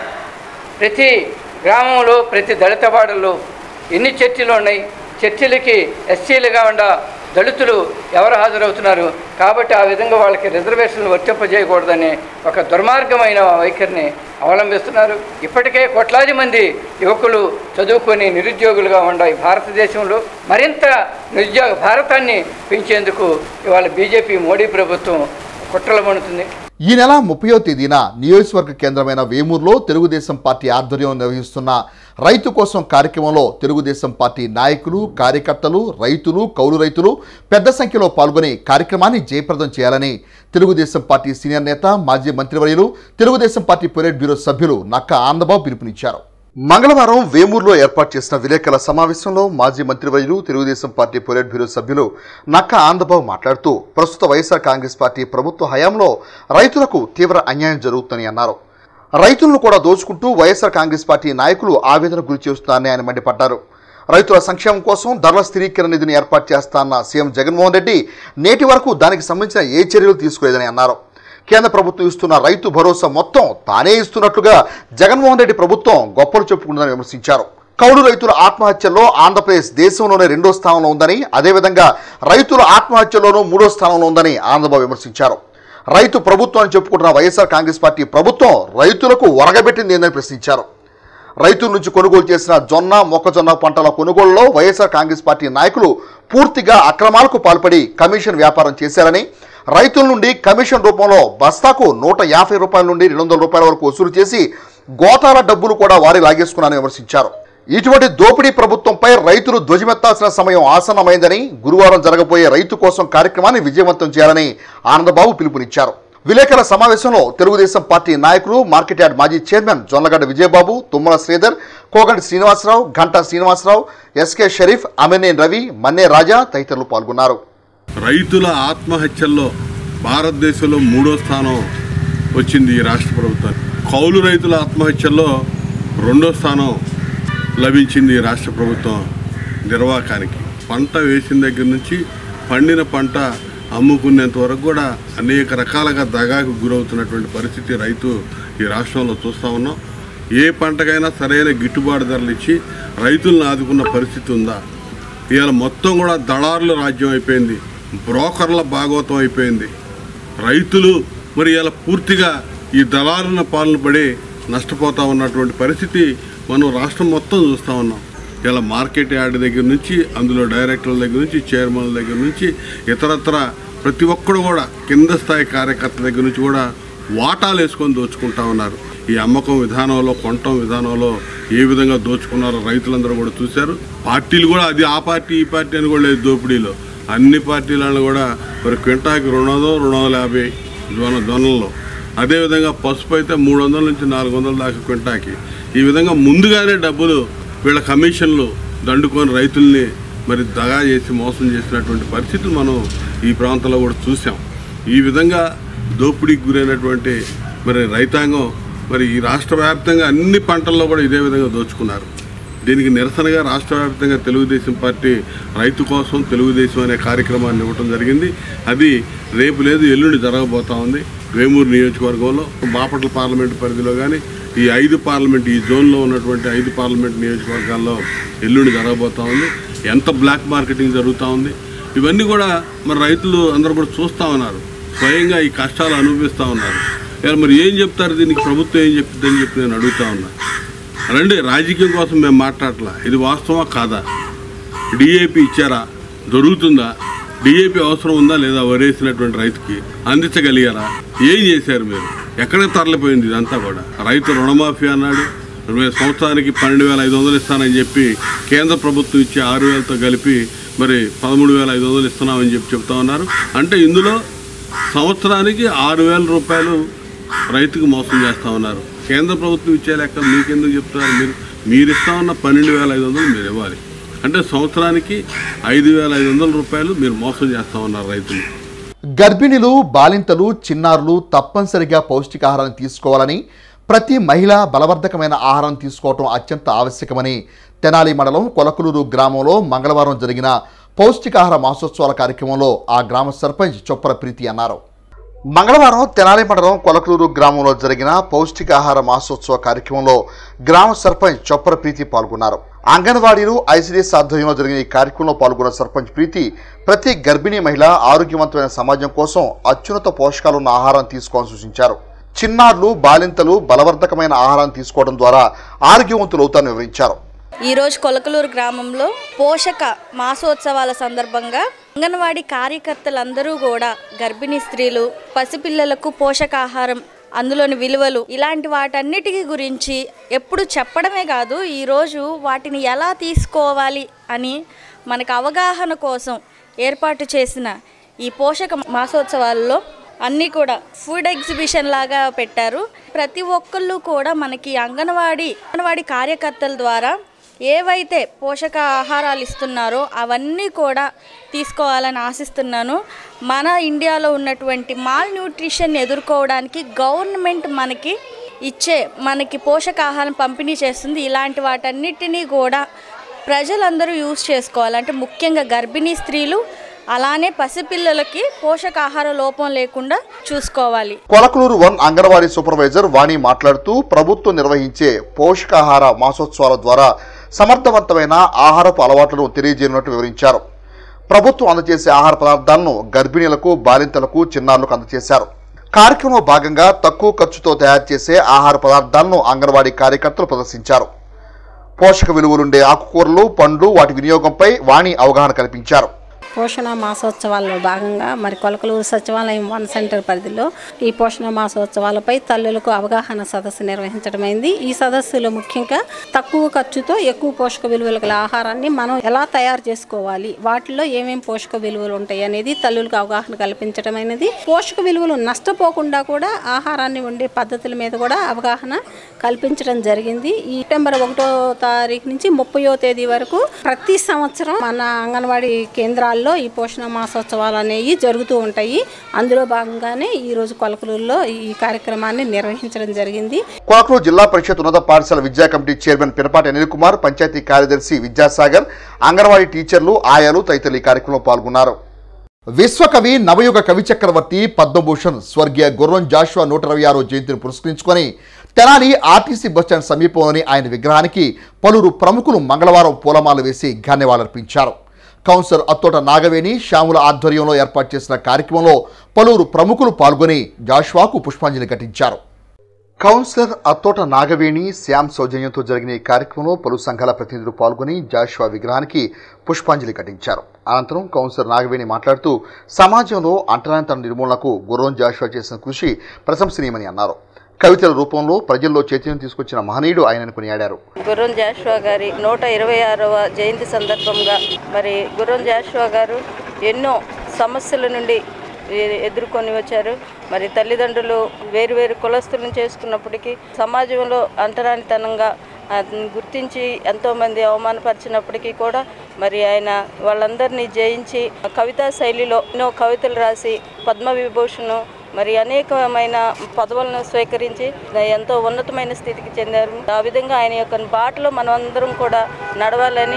ప్రతి గ్రామంలో ప్రతి దళిత వాడల్లో ఎన్ని చర్చిలు ఉన్నాయి చర్చిలకి ఎస్సీలుగా ఉండ దళితులు ఎవరు హాజరవుతున్నారు కాబట్టి ఆ విధంగా వాళ్ళకి రిజర్వేషన్లు వర్తింపజేయకూడదని ఒక దుర్మార్గమైన వైఖరిని అవలంబిస్తున్నారు ఇప్పటికే కోట్లాది మంది యువకులు చదువుకొని నిరుద్యోగులుగా ఉన్నాయి భారతదేశంలో మరింత నిరుద్యోగ భారతాన్ని పెంచేందుకు ఇవాళ బీజేపీ మోడీ ప్రభుత్వం కుట్రలు పడుతుంది ఈ నెల ముప్పయో తేదీన నియోజకవర్గ కేంద్రమైన వేమూరులో తెలుగుదేశం పార్టీ ఆధ్వర్యం నిర్వహిస్తున్న రైతు కోసం కార్యక్రమంలో తెలుగుదేశం పార్టీ నాయకులు కార్యకర్తలు రైతులు కౌలు రైతులు పెద్ద సంఖ్యలో పాల్గొని కార్యక్రమాన్ని జయప్రదం చేయాలని తెలుగుదేశం పార్టీ సీనియర్ నేత మాజీ మంత్రివర్యులు తెలుగుదేశం పార్టీ పొలిట్ బ్యూరో సభ్యులు నక్క ఆనందబాబు పిలుపునిచ్చారు మంగళవారం వేమూరులో ఏర్పాటు చేసిన విలేకరుల సమావేశంలో మాజీ మంత్రివర్యులు తెలుగుదేశం పార్టీ పొలిట్ బ్యూరో సభ్యులు నక్క ఆనందబాబు మాట్లాడుతూ ప్రస్తుత వైఎస్ఆర్ కాంగ్రెస్ పార్టీ ప్రభుత్వ హయాంలో రైతులకు తీవ్ర అన్యాయం జరుగుతుందని అన్నారు రైతులను కూడా దోచుకుంటూ వైఎస్ఆర్ కాంగ్రెస్ పార్టీ నాయకులు ఆవేదన గురి చేస్తున్నారని ఆయన మండిపడ్డారు రైతుల సంక్షేమం కోసం ధరల స్థిరీకరణ నిధిని ఏర్పాటు చేస్తాన్న సీఎం జగన్మోహన్ రెడ్డి నేటి వరకు దానికి సంబంధించిన ఏ చర్యలు తీసుకోలేదని అన్నారు కేంద్ర ప్రభుత్వం ఇస్తున్న రైతు భరోసా మొత్తం తానే ఇస్తున్నట్లుగా జగన్మోహన్ రెడ్డి ప్రభుత్వం గొప్పలు చెప్పుకుంటుందని విమర్శించారు కౌలు రైతుల ఆత్మహత్యల్లో ఆంధ్రప్రదేశ్ దేశంలోనే రెండో స్థానంలో ఉందని అదేవిధంగా రైతుల ఆత్మహత్యలోనూ మూడో స్థానంలో ఉందని ఆనందబాబు విమర్శించారు రైతు ప్రభుత్వం అని చెప్పుకుంటున్న వైఎస్ఆర్ కాంగ్రెస్ పార్టీ ప్రభుత్వం రైతులకు ఒరగబెట్టింది ఏందని ప్రశ్నించారు రైతుల నుంచి కొనుగోలు చేసిన జొన్న మొక్కజొన్న పంటల కొనుగోలులో వైఎస్ఆర్ కాంగ్రెస్ పార్టీ నాయకులు పూర్తిగా అక్రమాలకు పాల్పడి కమిషన్ వ్యాపారం చేశారని రైతుల నుండి కమిషన్ రూపంలో బస్తాకు నూట యాభై రూపాయల నుండి రెండు వందల రూపాయల వరకు వసూలు చేసి గోతాల డబ్బులు కూడా వారి లాగేసుకున్నారని విమర్శించారు ఇటువంటి దోపిడీ ప్రభుత్వంపై రైతులు ధ్వజమెత్తాల్సిన సమయం ఆసన్నమైందని గురువారం జరగబోయే రైతు కోసం కార్యక్రమాన్ని విజయవంతం చేయాలని ఆనందబాబు పిలుపునిచ్చారు విలేకరుల సమావేశంలో తెలుగుదేశం పార్టీ నాయకులు మార్కెట్ యార్డ్ మాజీ చైర్మన్ జొన్నగడ్డ విజయబాబు తుమ్మల శ్రీధర్ కోగంటి శ్రీనివాసరావు గంటా శ్రీనివాసరావు ఎస్కే షరీఫ్ అమినేన్ రవి మన్నే రాజా తదితరులు పాల్గొన్నారు రైతుల ఆత్మహత్యల్లో భారతదేశంలో మూడో స్థానం వచ్చింది ఈ రాష్ట్ర ప్రభుత్వానికి కౌలు రైతుల ఆత్మహత్యల్లో రెండో స్థానం లభించింది ఈ రాష్ట్ర ప్రభుత్వం నిర్వాహకానికి పంట వేసిన దగ్గర నుంచి పండిన పంట అమ్ముకునేంత వరకు కూడా అనేక రకాలుగా దగాకు గురవుతున్నటువంటి పరిస్థితి రైతు ఈ రాష్ట్రంలో చూస్తూ ఉన్నాం ఏ పంటకైనా సరైన గిట్టుబాటు ధరలు ఇచ్చి రైతులను ఆదుకున్న పరిస్థితి ఉందా ఇవాళ మొత్తం కూడా దళారుల రాజ్యం అయిపోయింది బ్రోకర్ల భాగవతం అయిపోయింది రైతులు మరి ఇలా పూర్తిగా ఈ దళారుల పాలన పడి నష్టపోతా ఉన్నటువంటి పరిస్థితి మనం రాష్ట్రం మొత్తం చూస్తూ ఉన్నాం ఇలా మార్కెట్ యార్డ్ దగ్గర నుంచి అందులో డైరెక్టర్ల దగ్గర నుంచి చైర్మన్ల దగ్గర నుంచి ఇతరత్ర ప్రతి ఒక్కడు కూడా కింద స్థాయి కార్యకర్తల దగ్గర నుంచి కూడా వాటాలు వేసుకొని దోచుకుంటా ఉన్నారు ఈ అమ్మకం విధానంలో కొనటం విధానంలో ఏ విధంగా దోచుకున్నారో రైతులందరూ కూడా చూశారు పార్టీలు కూడా అది ఆ పార్టీ ఈ పార్టీ అని కూడా లేదు దోపిడీలో అన్ని పార్టీలను కూడా మరి క్వింటాకి రెండు వందలు రెండు వందల యాభై జొన జొన్నల్లో అదేవిధంగా పసుపు అయితే మూడు వందల నుంచి నాలుగు వందల దాకా క్వింటాకి ఈ విధంగా ముందుగానే డబ్బులు వీళ్ళ కమిషన్లు దండుకొని రైతుల్ని మరి దగా చేసి మోసం చేసినటువంటి పరిస్థితులు మనం ఈ ప్రాంతంలో కూడా చూసాం ఈ విధంగా దోపిడీకి గురైనటువంటి మరి రైతాంగం మరి ఈ రాష్ట్ర వ్యాప్తంగా అన్ని పంటల్లో కూడా ఇదే విధంగా దోచుకున్నారు దీనికి నిరసనగా రాష్ట్ర వ్యాప్తంగా తెలుగుదేశం పార్టీ రైతు కోసం తెలుగుదేశం అనే కార్యక్రమాన్ని ఇవ్వటం జరిగింది అది రేపు లేదు ఎల్లుండి జరగబోతా ఉంది వేమూరు నియోజకవర్గంలో బాపట్ల పార్లమెంటు పరిధిలో కానీ ఈ ఐదు పార్లమెంట్ ఈ జోన్లో ఉన్నటువంటి ఐదు పార్లమెంట్ నియోజకవర్గాల్లో ఎల్లుండి జరగబోతా ఉంది ఎంత బ్లాక్ మార్కెటింగ్ జరుగుతూ ఉంది ఇవన్నీ కూడా మరి రైతులు అందరూ కూడా చూస్తూ ఉన్నారు స్వయంగా ఈ కష్టాలు అనుభవిస్తూ ఉన్నారు ఇవాళ మరి ఏం చెప్తారు దీనికి ప్రభుత్వం ఏం చెప్తుందని చెప్పి నేను అడుగుతా ఉన్నా రండి రాజకీయం కోసం మేము మాట్లాడట్లా ఇది వాస్తవా కాదా డిఏపి ఇచ్చారా దొరుకుతుందా డిఏపి అవసరం ఉందా లేదా వరేసినటువంటి రైతుకి అందించగలిగారా ఏం చేశారు మీరు ఎక్కడికి తరలిపోయింది ఇదంతా కూడా రైతు రుణమాఫీ అన్నాడు ఇరవై సంవత్సరానికి పన్నెండు వేల ఐదు వందలు ఇస్తానని చెప్పి కేంద్ర ప్రభుత్వం ఇచ్చే ఆరు వేలతో కలిపి మరి పదమూడు వేల ఐదు వందలు ఇస్తున్నామని చెప్పి చెప్తా ఉన్నారు అంటే ఇందులో సంవత్సరానికి ఆరు వేల రూపాయలు రైతుకు మోసం చేస్తా ఉన్నారు కేంద్ర ప్రభుత్వం ఇచ్చే లెక్క మీకెందుకు చెప్తున్నారు మీరు మీరు ఇస్తా ఉన్న పన్నెండు వేల ఐదు వందలు మీరు ఇవ్వాలి అంటే సంవత్సరానికి ఐదు వేల ఐదు వందల రూపాయలు మీరు మోసం చేస్తా ఉన్నారు రైతులు గర్భిణులు బాలింతలు చిన్నారులు తప్పనిసరిగా పౌష్టికాహారాన్ని తీసుకోవాలని ప్రతి మహిళ బలవర్ధకమైన ఆహారం తీసుకోవటం అత్యంత ఆవశ్యకమని తెనాలి మండలం కొలకులూరు గ్రామంలో మంగళవారం జరిగిన పౌష్టికాహార మాసోత్సవాల కార్యక్రమంలో ఆ గ్రామ సర్పంచ్ చొప్పర ప్రీతి అన్నారు మంగళవారం తెనాలి మండలం కొలకలూరు గ్రామంలో జరిగిన పౌష్టికాహార మాసోత్సవ కార్యక్రమంలో గ్రామ సర్పంచ్ చొప్పర ప్రీతి పాల్గొన్నారు అంగన్వాడీలు ఐసిడిఎస్ ఆధ్వర్యంలో జరిగిన ఈ కార్యక్రమంలో పాల్గొన్న సర్పంచ్ ప్రీతి ప్రతి గర్భిణీ మహిళ ఆరోగ్యవంతమైన సమాజం కోసం అత్యున్నత పోషకాలున్న ఆహారం తీసుకోవాలని సూచించారు చిన్నారులు బాలింతలు బలవర్ధకమైన ఆహారం తీసుకోవడం ద్వారా ఆరోగ్యవంతులు అవుతారని వివరించారు ఈరోజు కొలకలూరు గ్రామంలో పోషక మాసోత్సవాల సందర్భంగా అంగన్వాడీ కార్యకర్తలందరూ కూడా గర్భిణీ స్త్రీలు పసిపిల్లలకు పోషకాహారం అందులోని విలువలు ఇలాంటి వాటన్నిటికీ గురించి ఎప్పుడు చెప్పడమే కాదు ఈరోజు వాటిని ఎలా తీసుకోవాలి అని మనకు అవగాహన కోసం ఏర్పాటు చేసిన ఈ పోషక మాసోత్సవాల్లో అన్నీ కూడా ఫుడ్ ఎగ్జిబిషన్ లాగా పెట్టారు ప్రతి ఒక్కళ్ళు కూడా మనకి అంగన్వాడీ అంగన్వాడీ కార్యకర్తల ద్వారా ఏవైతే పోషక ఆహారాలు ఇస్తున్నారో అవన్నీ కూడా తీసుకోవాలని ఆశిస్తున్నాను మన ఇండియాలో ఉన్నటువంటి మాల్ న్యూట్రిషన్ ఎదుర్కోవడానికి గవర్నమెంట్ మనకి ఇచ్చే మనకి పోషకాహారం పంపిణీ చేస్తుంది ఇలాంటి వాటన్నిటినీ కూడా ప్రజలందరూ యూజ్ చేసుకోవాలి అంటే ముఖ్యంగా గర్భిణీ స్త్రీలు అలానే పసిపిల్లలకి పోషకాహార లోపం లేకుండా చూసుకోవాలి కొలకలూరు వన్ అంగన్వాడీ సూపర్వైజర్ వాణి మాట్లాడుతూ ప్రభుత్వం నిర్వహించే పోషకాహార మాసోత్సవాల ద్వారా సమర్థవంతమైన ఆహారపు అలవాట్లను తెలియజేయనున్నట్టు వివరించారు ప్రభుత్వం అందజేసే ఆహార పదార్థాలను గర్భిణీలకు బాలింతలకు చిన్నారులకు అందజేశారు కార్యక్రమంలో భాగంగా తక్కువ ఖర్చుతో తయారు చేసే ఆహార పదార్థాలను అంగన్వాడీ కార్యకర్తలు ప్రదర్శించారు పోషక విలువలుండే ఆకుకూరలు పండ్లు వాటి వినియోగంపై వాణి అవగాహన కల్పించారు పోషణ మాసోత్సవాల్లో భాగంగా మరి కొలకలూరు సచివాలయం వన్ సెంటర్ పరిధిలో ఈ పోషణ మాసోత్సవాలపై తల్లులకు అవగాహన సదస్సు నిర్వహించడమైంది ఈ సదస్సులో ముఖ్యంగా తక్కువ ఖర్చుతో ఎక్కువ పోషక విలువలు గల ఆహారాన్ని మనం ఎలా తయారు చేసుకోవాలి వాటిలో ఏమేం పోషక విలువలు ఉంటాయి అనేది తల్లులకు అవగాహన కల్పించడమైనది పోషక విలువలు నష్టపోకుండా కూడా ఆహారాన్ని వండే పద్ధతుల మీద కూడా అవగాహన కల్పించడం జరిగింది ఈ సెప్టెంబర్ ఒకటో తారీఖు నుంచి ముప్పయో తేదీ వరకు ప్రతి సంవత్సరం మన అంగన్వాడీ కేంద్రాల్లో ఈ పోషణ మాసోత్సవాలు అనేవి జరుగుతూ ఉంటాయి అందులో భాగంగానే ఈరోజు కొలకలూరులో ఈ కార్యక్రమాన్ని నిర్వహించడం జరిగింది కొలకలూరు జిల్లా పరిషత్ ఉన్నత పాఠశాల విద్యా కమిటీ చైర్మన్ పినపాటి అనిల్ కుమార్ పంచాయతీ కార్యదర్శి విద్యాసాగర్ అంగన్వాడీ టీచర్లు ఆయాలు తదితరులు ఈ కార్యక్రమంలో పాల్గొన్నారు విశ్వకవి నవయుగ కవి చక్రవర్తి పద్మభూషణ్ స్వర్గీయ గుర్రం జాషువా నూట ఇరవై ఆరో జయంతిని పురస్కరించుకొని తెనాలి ఆర్టీసీ బస్టాండ్ సమీపంలోని ఆయన విగ్రహానికి పలువురు ప్రముఖులు మంగళవారం పూలమాల వేసి ఘన్యవాళర్పించారు కౌన్సిలర్ అత్తోట నాగవేణి శ్యాముల ఆధ్వర్యంలో ఏర్పాటు చేసిన కార్యక్రమంలో పలువురు ప్రముఖులు పాల్గొని జాషువాకు పుష్పాంజలి ఘటించారు కౌన్సిలర్ అత్తోట నాగవేణి శ్యామ్ సౌజన్యంతో జరిగిన ఈ కార్యక్రమంలో పలు సంఘాల ప్రతినిధులు పాల్గొని జాషువా విగ్రహానికి పుష్పాంజలి ఘటించారు అనంతరం కౌన్సిలర్ నాగవేణి మాట్లాడుతూ సమాజంలో అంటరానితన నిర్మూలనకు గుర్రం జాషువా చేసిన కృషి ప్రశంసనీయమని అన్నారు కవితల రూపంలో ప్రజల్లో చైతన్యం తీసుకొచ్చిన మహనీయుడు ఆయనను కొనియాడారు గుర్రం జాషువా గారి నూట ఇరవై ఆరవ జయంతి సందర్భంగా మరి గుర్రం జాషువా గారు ఎన్నో సమస్యల నుండి ఎ- ఎదుర్కొని వచ్చారు మరి తల్లిదండ్రులు వేరు వేరు కులస్తులను చేసుకున్నప్పటికీ సమాజంలో అంటరానితనంగా అతన్ని గుర్తించి ఎంతోమంది అవమానపరిచినప్పటికీ కూడా మరి ఆయన వాళ్ళందరినీ జయించి కవితా శైలిలో ఎన్నో కవితలు రాసి పద్మవిభూషణ్ మరి అనేకమైన పదవులను స్వీకరించి ఎంతో ఉన్నతమైన స్థితికి చెందారు ఆ విధంగా ఆయన యొక్క బాటలో మనం అందరం కూడా నడవాలని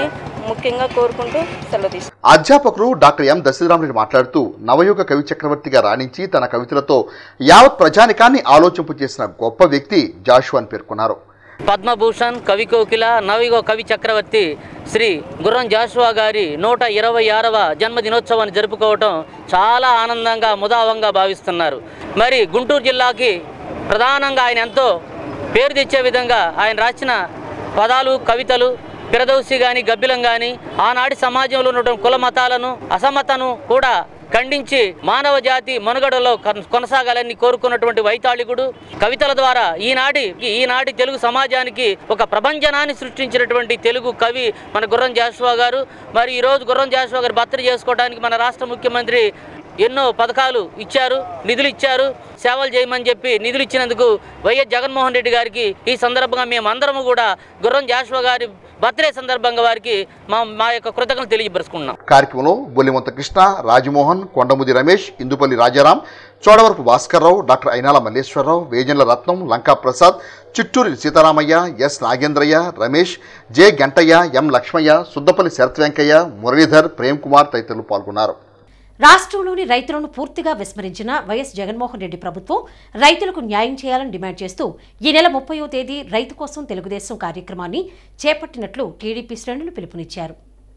ముఖ్యంగా కోరుకుంటూ సెలవు తీసుకుంటాను అధ్యాపకులు డాక్టర్ ఎం దశరథరామరెడ్డి మాట్లాడుతూ నవయుగ కవి చక్రవర్తిగా రాణించి తన కవితలతో యావత్ ప్రజానికాన్ని ఆలోచింపు చేసిన గొప్ప వ్యక్తి జాషు అని పేర్కొన్నారు పద్మభూషణ్ కవి కోకిల నవిగో కవి చక్రవర్తి శ్రీ గుర్రం జాషువా గారి నూట ఇరవై ఆరవ జన్మదినోత్సవాన్ని జరుపుకోవటం చాలా ఆనందంగా ముదావంగా భావిస్తున్నారు మరి గుంటూరు జిల్లాకి ప్రధానంగా ఆయన ఎంతో పేరు తెచ్చే విధంగా ఆయన రాసిన పదాలు కవితలు పిరదౌసి కానీ గబ్బిలం కానీ ఆనాటి సమాజంలో ఉన్నటువంటి కుల మతాలను అసమతను కూడా ఖండించి మానవ జాతి మనుగడలో కొన- కొనసాగాలని కోరుకున్నటువంటి వైతాళికుడు కవితల ద్వారా ఈనాటి ఈనాటి తెలుగు సమాజానికి ఒక ప్రభంజనాన్ని సృష్టించినటువంటి తెలుగు కవి మన గుర్రం జాషువా గారు మరి ఈరోజు గుర్రం జాషువా గారు భర్తీ చేసుకోవడానికి మన రాష్ట్ర ముఖ్యమంత్రి ఎన్నో పథకాలు ఇచ్చారు నిధులు ఇచ్చారు సేవలు చేయమని చెప్పి నిధులు ఇచ్చినందుకు వైఎస్ జగన్మోహన్ రెడ్డి గారికి ఈ సందర్భంగా మేమందరము కూడా గుర్రం జాషువా గారి బర్త్డే సందర్భంగా వారికి మా మా యొక్క కృతజ్ఞతలు తెలియపరుచుకుంటున్నాం కార్యక్రమంలో Bollimantha Krishna Rajamohan Kondamudi Ramesh Indupalli Rajaram Chodavarapu Bhaskarrao doctor Ainala Malleswararao Vejanla Ratnam Lanka Prasad Chitturi Sitaramaiah S Nagendraiah Ramesh J Gantaiah M Lakshmaiah Suddapalli Sarath Venkaiah Muralidhar Prem Kumar తదితరులు పాల్గొన్నారు రాష్ట్రంలోని రైతులను పూర్తిగా విస్మరించిన వైఎస్ జగన్మోహన్ రెడ్డి ప్రభుత్వం రైతులకు న్యాయం చేయాలని డిమాండ్ చేస్తూ ఈ నెల ముప్పయో తేదీ రైతు కోసం తెలుగుదేశం కార్యక్రమాన్ని చేపట్టినట్లు టీడీపీ శ్రేణులు పిలుపునిచ్చారు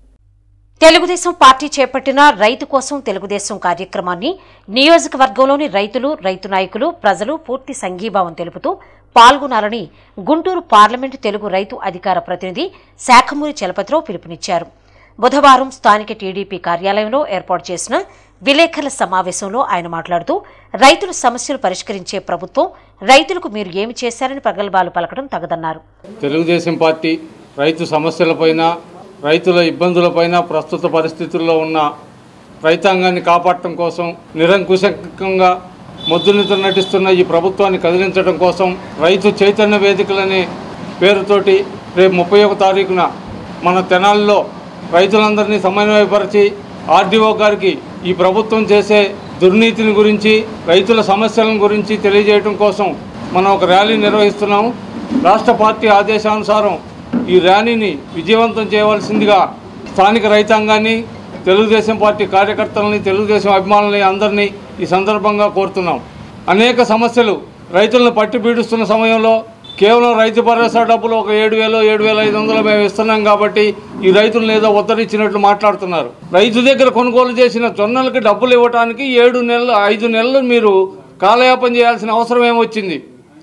తెలుగుదేశం పార్టీ చేపట్టిన రైతు కోసం తెలుగుదేశం కార్యక్రమాన్ని నియోజకవర్గంలోని రైతులు రైతు నాయకులు ప్రజలు పూర్తి సంఘీభావం తెలుపుతూ పాల్గొనాలని గుంటూరు పార్లమెంటు తెలుగు రైతు అధికార ప్రతినిధి శాఖమూరి చలపతిరావు పిలుపునిచ్చారు బుధవారం స్థానిక టీడీపీ కార్యాలయంలో ఏర్పాటు చేసిన విలేకరుల సమావేశంలో ఆయన మాట్లాడుతూ రైతుల సమస్యలు పరిష్కరించే ప్రభుత్వం రైతులకు మీరు ఏమి చేశారని ప్రగల్భాలు పలకడం తగదన్నారు తెలుగుదేశం పార్టీ రైతు సమస్యలపైన రైతుల ఇబ్బందులపైన ప్రస్తుత పరిస్థితుల్లో ఉన్న రైతాంగాన్ని కాపాడటం కోసం నిరంకుశంగా మొద్దునితో నటిస్తున్న ఈ ప్రభుత్వాన్ని కదిలించడం కోసం రైతు చైతన్య వేదికలనే పేరుతోటి రేపు ముప్పై ఒక తారీఖున మన తెనాల్లో రైతులందరినీ సమన్వయపరిచి ఆర్డీఓ గారికి ఈ ప్రభుత్వం చేసే దుర్నీతిని గురించి రైతుల సమస్యలను గురించి తెలియజేయడం కోసం మనం ఒక ర్యాలీ నిర్వహిస్తున్నాము రాష్ట్ర పార్టీ ఆదేశానుసారం ఈ ర్యాలీని విజయవంతం చేయవలసిందిగా స్థానిక రైతాంగాన్ని తెలుగుదేశం పార్టీ కార్యకర్తలని తెలుగుదేశం అభిమానులని అందరినీ ఈ సందర్భంగా కోరుతున్నాం అనేక సమస్యలు రైతులను పట్టి పీడిస్తున్న సమయంలో కేవలం రైతు భరోసా డబ్బులు ఒక ఏడు వేలు ఏడు వేల ఐదు వందలు మేము ఇస్తున్నాం కాబట్టి ఈ రైతులను ఏదో ఉద్ధరించినట్లు మాట్లాడుతున్నారు రైతు దగ్గర కొనుగోలు చేసిన జొన్నలకి డబ్బులు ఇవ్వడానికి ఏడు నెలలు ఐదు నెలలు మీరు కాలయాపన చేయాల్సిన అవసరం ఏమొచ్చింది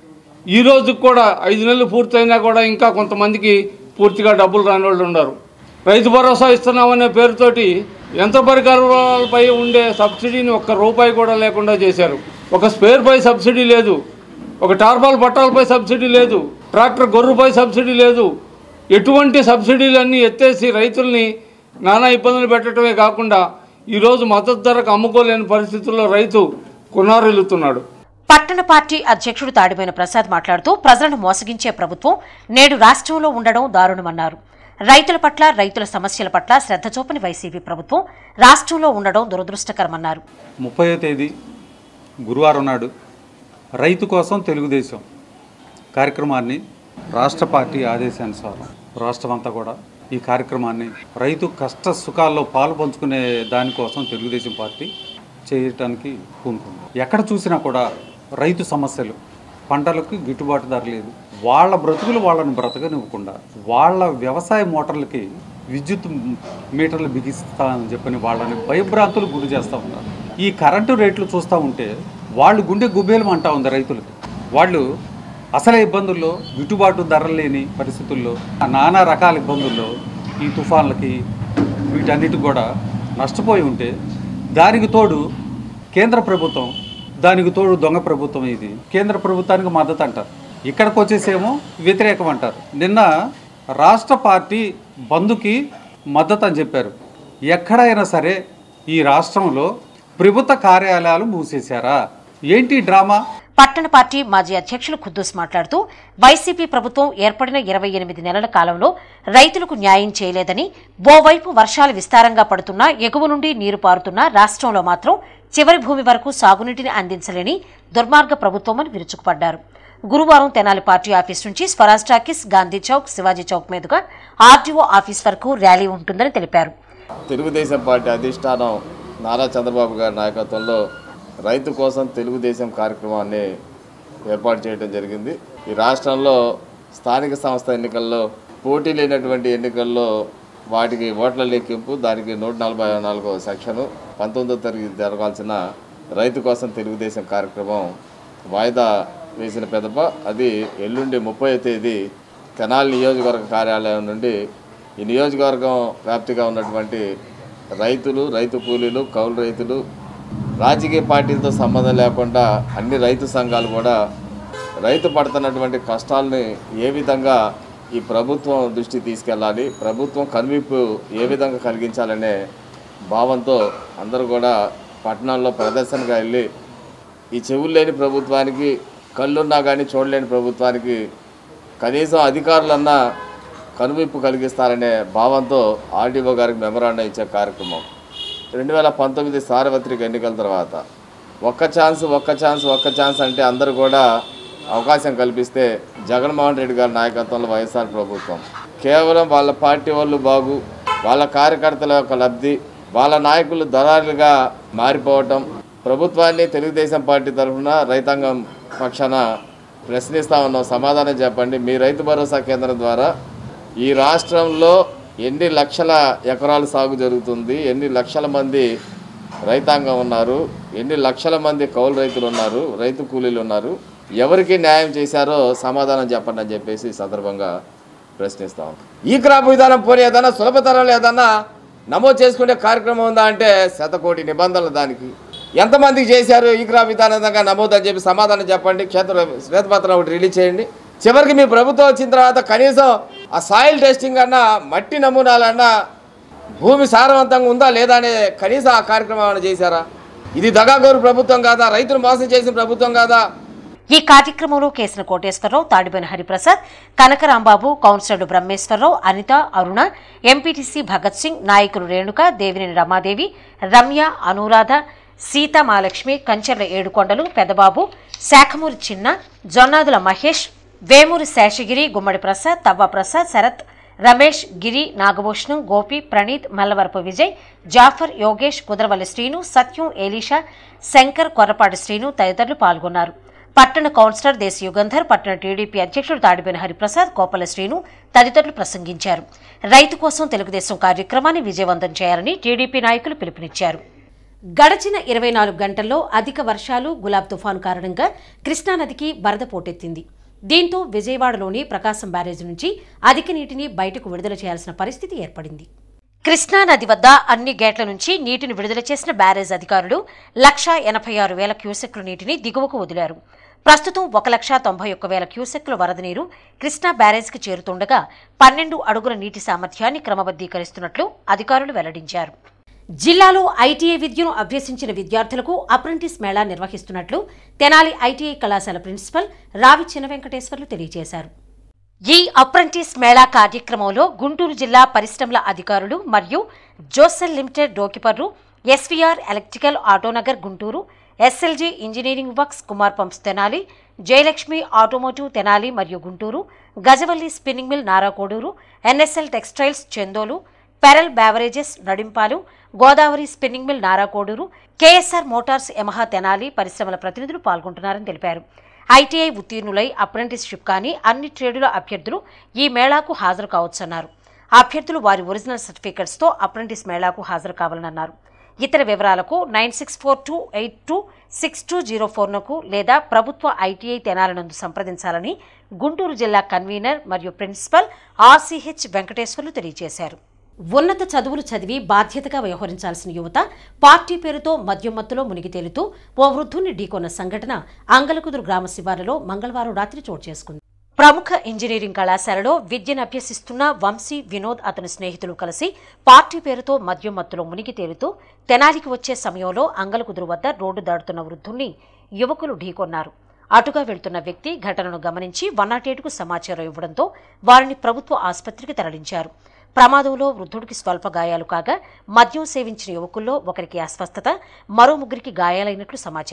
ఈ రోజుకి కూడా ఐదు నెలలు పూర్తయినా కూడా ఇంకా కొంతమందికి పూర్తిగా డబ్బులు రాని వాళ్ళు ఉన్నారు రైతు భరోసా ఇస్తున్నామనే పేరుతోటి యంత్ర పరికరాలపై ఉండే సబ్సిడీని ఒక్క రూపాయి కూడా లేకుండా చేశారు ఒక స్పేర్పై సబ్సిడీ లేదు ఒక టార్పాల్ పట్టాలపై సబ్సిడీ లేదు ట్రాక్టర్ గొర్రుపై సబ్సిడీ లేదు ఎటువంటి సబ్సిడీలన్నీ ఎత్తేసి రైతుల్ని నానా ఇబ్బందులు పెట్టడమే కాకుండా ఈరోజు మద్దతు ధరకు అమ్ముకోలేని పరిస్థితుల్లో రైతు కొనారెలుతున్నాడు పట్టణ పార్టీ అధ్యక్షుడు తాడిపోయిన ప్రసాద్ మాట్లాడుతూ ప్రజలను మోసగించే ప్రభుత్వం నేడు రాష్ట్రంలో ఉండడం దారుణమన్నారు రైతుల పట్ల రైతుల సమస్యల పట్ల శ్రద్ధ చూపని వైసీపీ ప్రభుత్వం రాష్ట్రంలో ఉండడం దురదృష్టకరమన్నారు ముప్పయో తేదీ గురువారం నాడు రైతు కోసం తెలుగుదేశం కార్యక్రమాన్ని రాష్ట్ర పార్టీ ఆదేశానుసారం రాష్ట్రం అంతా కూడా ఈ కార్యక్రమాన్ని రైతు కష్ట సుఖాల్లో పాలు పంచుకునే దానికోసం తెలుగుదేశం పార్టీ చేయటానికి పూనుకుంది ఎక్కడ చూసినా కూడా రైతు సమస్యలు పంటలకు గిట్టుబాటు ధర లేదు వాళ్ళ బ్రతుకులు వాళ్ళని బ్రతకనివ్వకుండా వాళ్ళ వ్యవసాయ మోటార్లకి విద్యుత్ మీటర్లు బిగిస్తామని చెప్పని వాళ్ళని భయభ్రాంతులు గురి చేస్తూ ఉన్నారు ఈ కరెంటు రేట్లు చూస్తూ ఉంటే వాళ్ళు గుండె గుబేలం అంటా ఉంది రైతులకి వాళ్ళు అసలే ఇబ్బందుల్లో గిట్టుబాటు ధరలు లేని పరిస్థితుల్లో ఆ నానా రకాల ఇబ్బందుల్లో ఈ తుఫాన్లకి వీటన్నిటికి కూడా నష్టపోయి ఉంటే దానికి తోడు కేంద్ర ప్రభుత్వం దానికి తోడు దొంగ ప్రభుత్వం ఇది కేంద్ర ప్రభుత్వానికి మద్దతు అంటారు ఇక్కడికి వచ్చేసేమో వ్యతిరేకం అంటారు నిన్న రాష్ట్ర పార్టీ బంధుకి మద్దతు అని చెప్పారు ఎక్కడైనా సరే ఈ రాష్ట్రంలో ప్రభుత్వ కార్యాలయాలు మూసేశారా ఏంటి ఈ డ్రామా పట్టణ పార్టీ మాజీ అధ్యక్షులు ఖుద్దూస్ మాట్లాడుతూ వైసీపీ ప్రభుత్వం ఏర్పడిన ఇరవై ఎనిమిది నెలల కాలంలో రైతులకు న్యాయం చేయలేదని ఓవైపు వర్షాలు విస్తారంగా పడుతున్నా ఎగువ నుండి నీరు పారుతున్నా రాష్ట్రంలో మాత్రం చివరి భూమి వరకు సాగునీటిని అందించలేని దుర్మార్గ ప్రభుత్వమని విరుచుకుపడ్డారు గురువారం తెనాలి పార్టీ ఆఫీస్ నుంచి స్వరాజ్ టాకీస్ గాంధీ చౌక్ శివాజీ చౌక్ మీదుగా ఆర్డీఓ ఆఫీస్ వరకు ర్యాలీ ఉంటుందని తెలిపారు తెలుగుదేశం పార్టీ అధిష్టానం నారా చంద్రబాబు గారి నాయకత్వంలో రైతు కోసం తెలుగుదేశం కార్యక్రమాన్ని ఏర్పాటు చేయడం జరిగింది ఈ రాష్ట్రంలో స్థానిక సంస్థ ఎన్నికల్లో పోటీ లేనటువంటి ఎన్నికల్లో వాటికి ఓట్ల లెక్కింపు దానికి నూట నలభై నాలుగో సెక్షను పంతొమ్మిదో తరగతి జరగాల్సిన రైతు కోసం తెలుగుదేశం కార్యక్రమం వాయిదా వేసిన పెదప అది ఎల్లుండి ముప్పై తేదీ తెనాలి నియోజకవర్గ కార్యాలయం నుండి ఈ నియోజకవర్గం వ్యాప్తిగా ఉన్నటువంటి రైతులు రైతు కూలీలు కౌలు రైతులు రాజకీయ పార్టీలతో సంబంధం లేకుండా అన్ని రైతు సంఘాలు కూడా రైతు పడుతున్నటువంటి కష్టాలని ఏ విధంగా ఈ ప్రభుత్వం దృష్టి తీసుకెళ్ళాలి ప్రభుత్వం కనువిప్పు ఏ విధంగా కలిగించాలనే భావంతో అందరూ కూడా పట్టణంలో ప్రదర్శనగా వెళ్ళి ఈ చెవులు లేని ప్రభుత్వానికి కళ్ళున్నా కానీ చూడలేని ప్రభుత్వానికి కనీసం అధికారులన్నా కనువిప్పు కలిగిస్తారనే భావంతో ఆర్డీఓ గారికి మెమరాండం ఇచ్చే కార్యక్రమం రెండు వేల పంతొమ్మిది సార్వత్రిక ఎన్నికల తర్వాత ఒక్క ఛాన్స్ ఒక్క ఛాన్స్ ఒక్క ఛాన్స్ అంటే అందరూ కూడా అవకాశం కల్పిస్తే జగన్మోహన్ రెడ్డి గారి నాయకత్వంలో వైఎస్ఆర్ ప్రభుత్వం కేవలం వాళ్ళ పార్టీ వాళ్ళు బాగు వాళ్ళ కార్యకర్తల యొక్క లబ్ధి వాళ్ళ నాయకులు దళారులుగా మారిపోవటం ప్రభుత్వాన్ని తెలుగుదేశం పార్టీ తరఫున రైతాంగం పక్షాన ప్రశ్నిస్తా ఉన్నాం సమాధానం చెప్పండి మీ రైతు భరోసా కేంద్రం ద్వారా ఈ రాష్ట్రంలో ఎన్ని లక్షల ఎకరాలు సాగు జరుగుతుంది ఎన్ని లక్షల మంది రైతాంగం ఉన్నారు ఎన్ని లక్షల మంది కౌలు రైతులు ఉన్నారు రైతు కూలీలు ఉన్నారు ఎవరికి న్యాయం చేశారో సమాధానం చెప్పండి అని చెప్పేసి ఈ సందర్భంగా ప్రశ్నిస్తాం ఈ క్రాప్ విధానం పోనీ ఏదన్నా సులభతరంలో ఏదన్నా నమోదు చేసుకునే కార్యక్రమం ఉందా అంటే శతకోటి నిబంధనలు దానికి ఎంతమందికి చేశారు ఈ క్రాప్ విధానంగా నమోదు అని చెప్పి సమాధానం చెప్పండి క్షేత్ర శ్వేతపత్రం ఒకటి రిలీజ్ చేయండి చివరికి మీ ప్రభుత్వం వచ్చిన తర్వాత కనీసం ఆ సాయిల్ టెస్టింగ్ అన్నా మట్టి నమూనాలన్నా భూమి సారవంతంగా ఉందా లేదా అనే కనీసం ఆ కార్యక్రమం ఏమైనా చేశారా ఇది దగాగోరు ప్రభుత్వం కాదా రైతులు మోసం చేసిన ప్రభుత్వం కాదా ఈ కార్యక్రమంలో కేసిన కోటేశ్వరరావు తాడిబోయిన హరిప్రసాద్ కనకరాంబాబు కౌన్సిలర్లు బ్రహ్మేశ్వరరావు అనిత అరుణ ఎంపీటీసీ భగత్ సింగ్ నాయకులు రేణుక దేవినేని రమాదేవి రమ్య అనురాధ సీత మహాలక్ష్మి కంచెర్ల ఏడుకొండలు పెదబాబు శాఖమూరి చిన్న జొన్నాదుల మహేష్ వేమూరి శేషగిరి గుమ్మడి ప్రసాద్ తవ్వ ప్రసాద్ శరత్ రమేష్ గిరి నాగభూషణం గోపి ప్రణీత్ మల్లవరపు విజయ్ జాఫర్ యోగేష్ కుదరవల్లి శ్రీను సత్యం ఏలీషా శంకర్ కొర్రపాటి శ్రీను తదితరులు పాల్గొన్నారు పట్టణ కౌన్సిలర్ దేశ యుగంధర్ పట్టణ టీడీపీ అధ్యక్షుడు తాడిపోయిన హరిప్రసాద్ కోపల శ్రీను తదితరులు ప్రసంగించారు రైతు కోసం తెలుగుదేశం కార్యక్రమాన్ని విజయవంతం చేయాలని టీడీపీ నాయకులు పిలుపునిచ్చారు గడచిన ఇరవై నాలుగు గంటల్లో అధిక వర్షాలు గులాబ్ తుఫాను కారణంగా కృష్ణానదికి వరద పోటెత్తింది దీంతో విజయవాడలోని ప్రకాశం బ్యారేజ్ నుంచి అధిక నీటిని బయటకు విడుదల చేయాల్సిన పరిస్థితి ఏర్పడింది కృష్ణా నది వద్ద అన్ని గేట్ల నుంచి నీటిని విడుదల చేసిన బ్యారేజ్ అధికారులు లక్షా ఎనభై ఆరు వేల క్యూసెక్ల నీటిని దిగువకు వదిలారు ప్రస్తుతం ఒక లక్షా తొంభై ఒక్క వేల క్యూసెక్ల వరద నీరు కృష్ణా బ్యారేజ్కి చేరుతుండగా పన్నెండు అడుగుల నీటి సామర్థ్యాన్ని క్రమబద్దీకరిస్తున్నట్లు అధికారులు వెల్లడించారు జిల్లాలో ఐటీఐ విద్యను అభ్యసించిన విద్యార్థులకు అప్రెంటిస్ మేళా నిర్వహిస్తున్నట్లు తెనాలి ఐటీఐ కళాశాల ప్రిన్సిపల్ రావి చిన్న వెంకటేశ్వర్లు తెలియజేశారు ఈ అప్రెంటిస్ మేళా కార్యక్రమంలో గుంటూరు జిల్లా పరిశ్రమల అధికారులు మరియు Jocil limited Dokiparru SVR electrical Autonagar Guntur SLG engineering works Kumar pumps Tenali Jayalakshmi automotive Tenali మరియు Guntur Gajavalli spinning mill Narakoduru NSL textiles Chandolu pearl beverages Nadimpalu Godavari spinning mill Narakoduru KSR motors Yamaha Tenali పరిశ్రమల ప్రతినిధులు పాల్గొంటున్నారని తెలిపారు ఐటీఐ ఉత్తీర్ణులై అప్రెంటిస్షిప్ కానీ అన్ని ట్రేడుల అభ్యర్థులు ఈ మేళాకు హాజరు కావచ్చన్నారు అభ్యర్థులు వారి ఒరిజినల్ సర్టిఫికెట్స్తో అప్రెంటిస్ మేళాకు హాజరు కావాలన్నారు ఇతర వివరాలకు nine six four two eight two six two zero ఫోర్నకు లేదా ప్రభుత్వ ఐటీఐ తెనాలనందు సంప్రదించాలని గుంటూరు జిల్లా కన్వీనర్ మరియు ప్రిన్సిపల్ ఆర్సీహెచ్ వెంకటేశ్వర్లు తెలియజేశారు ఉన్నత చదువులు చదివి బాధ్యతగా వ్యవహరించాల్సిన యువత పార్టీ పేరుతో మద్యం మత్తులో మునిగి తేలుతూ ఓ వృద్ధుని ఢీకొన్న సంఘటన అంగలకుదురు గ్రామ శివారులో మంగళవారం రాత్రి చోటు చేసుకుంది ప్రముఖ ఇంజనీరింగ్ కళాశాలలో విద్యను అభ్యసిస్తున్న వంశీ వినోద్ అతని స్నేహితులు కలిసి పార్టీ పేరుతో మద్యం మత్తులో మునిగి తేలుతూ తెనాలికి వచ్చే సమయంలో అంగలకుదురు వద్ద రోడ్డు దాడుతున్న వృద్ధుణ్ణి యువకులు ఢీకొన్నారు అటుగా వెళ్తున్న వ్యక్తి ఘటనను గమనించి వన్ నాట్ ఎయిట్కు సమాచారం ఇవ్వడంతో వారిని ప్రభుత్వ ఆసుపత్రికి తరలించారు ప్రమాదంలో వృద్ధుడికి స్వల్ప గాయాలు కాగా మద్యం సేవించిన యువకుల్లో ఒకరికి అస్వస్థత మరో ముగ్గురికి గాయాలైనట్లు సమాచారం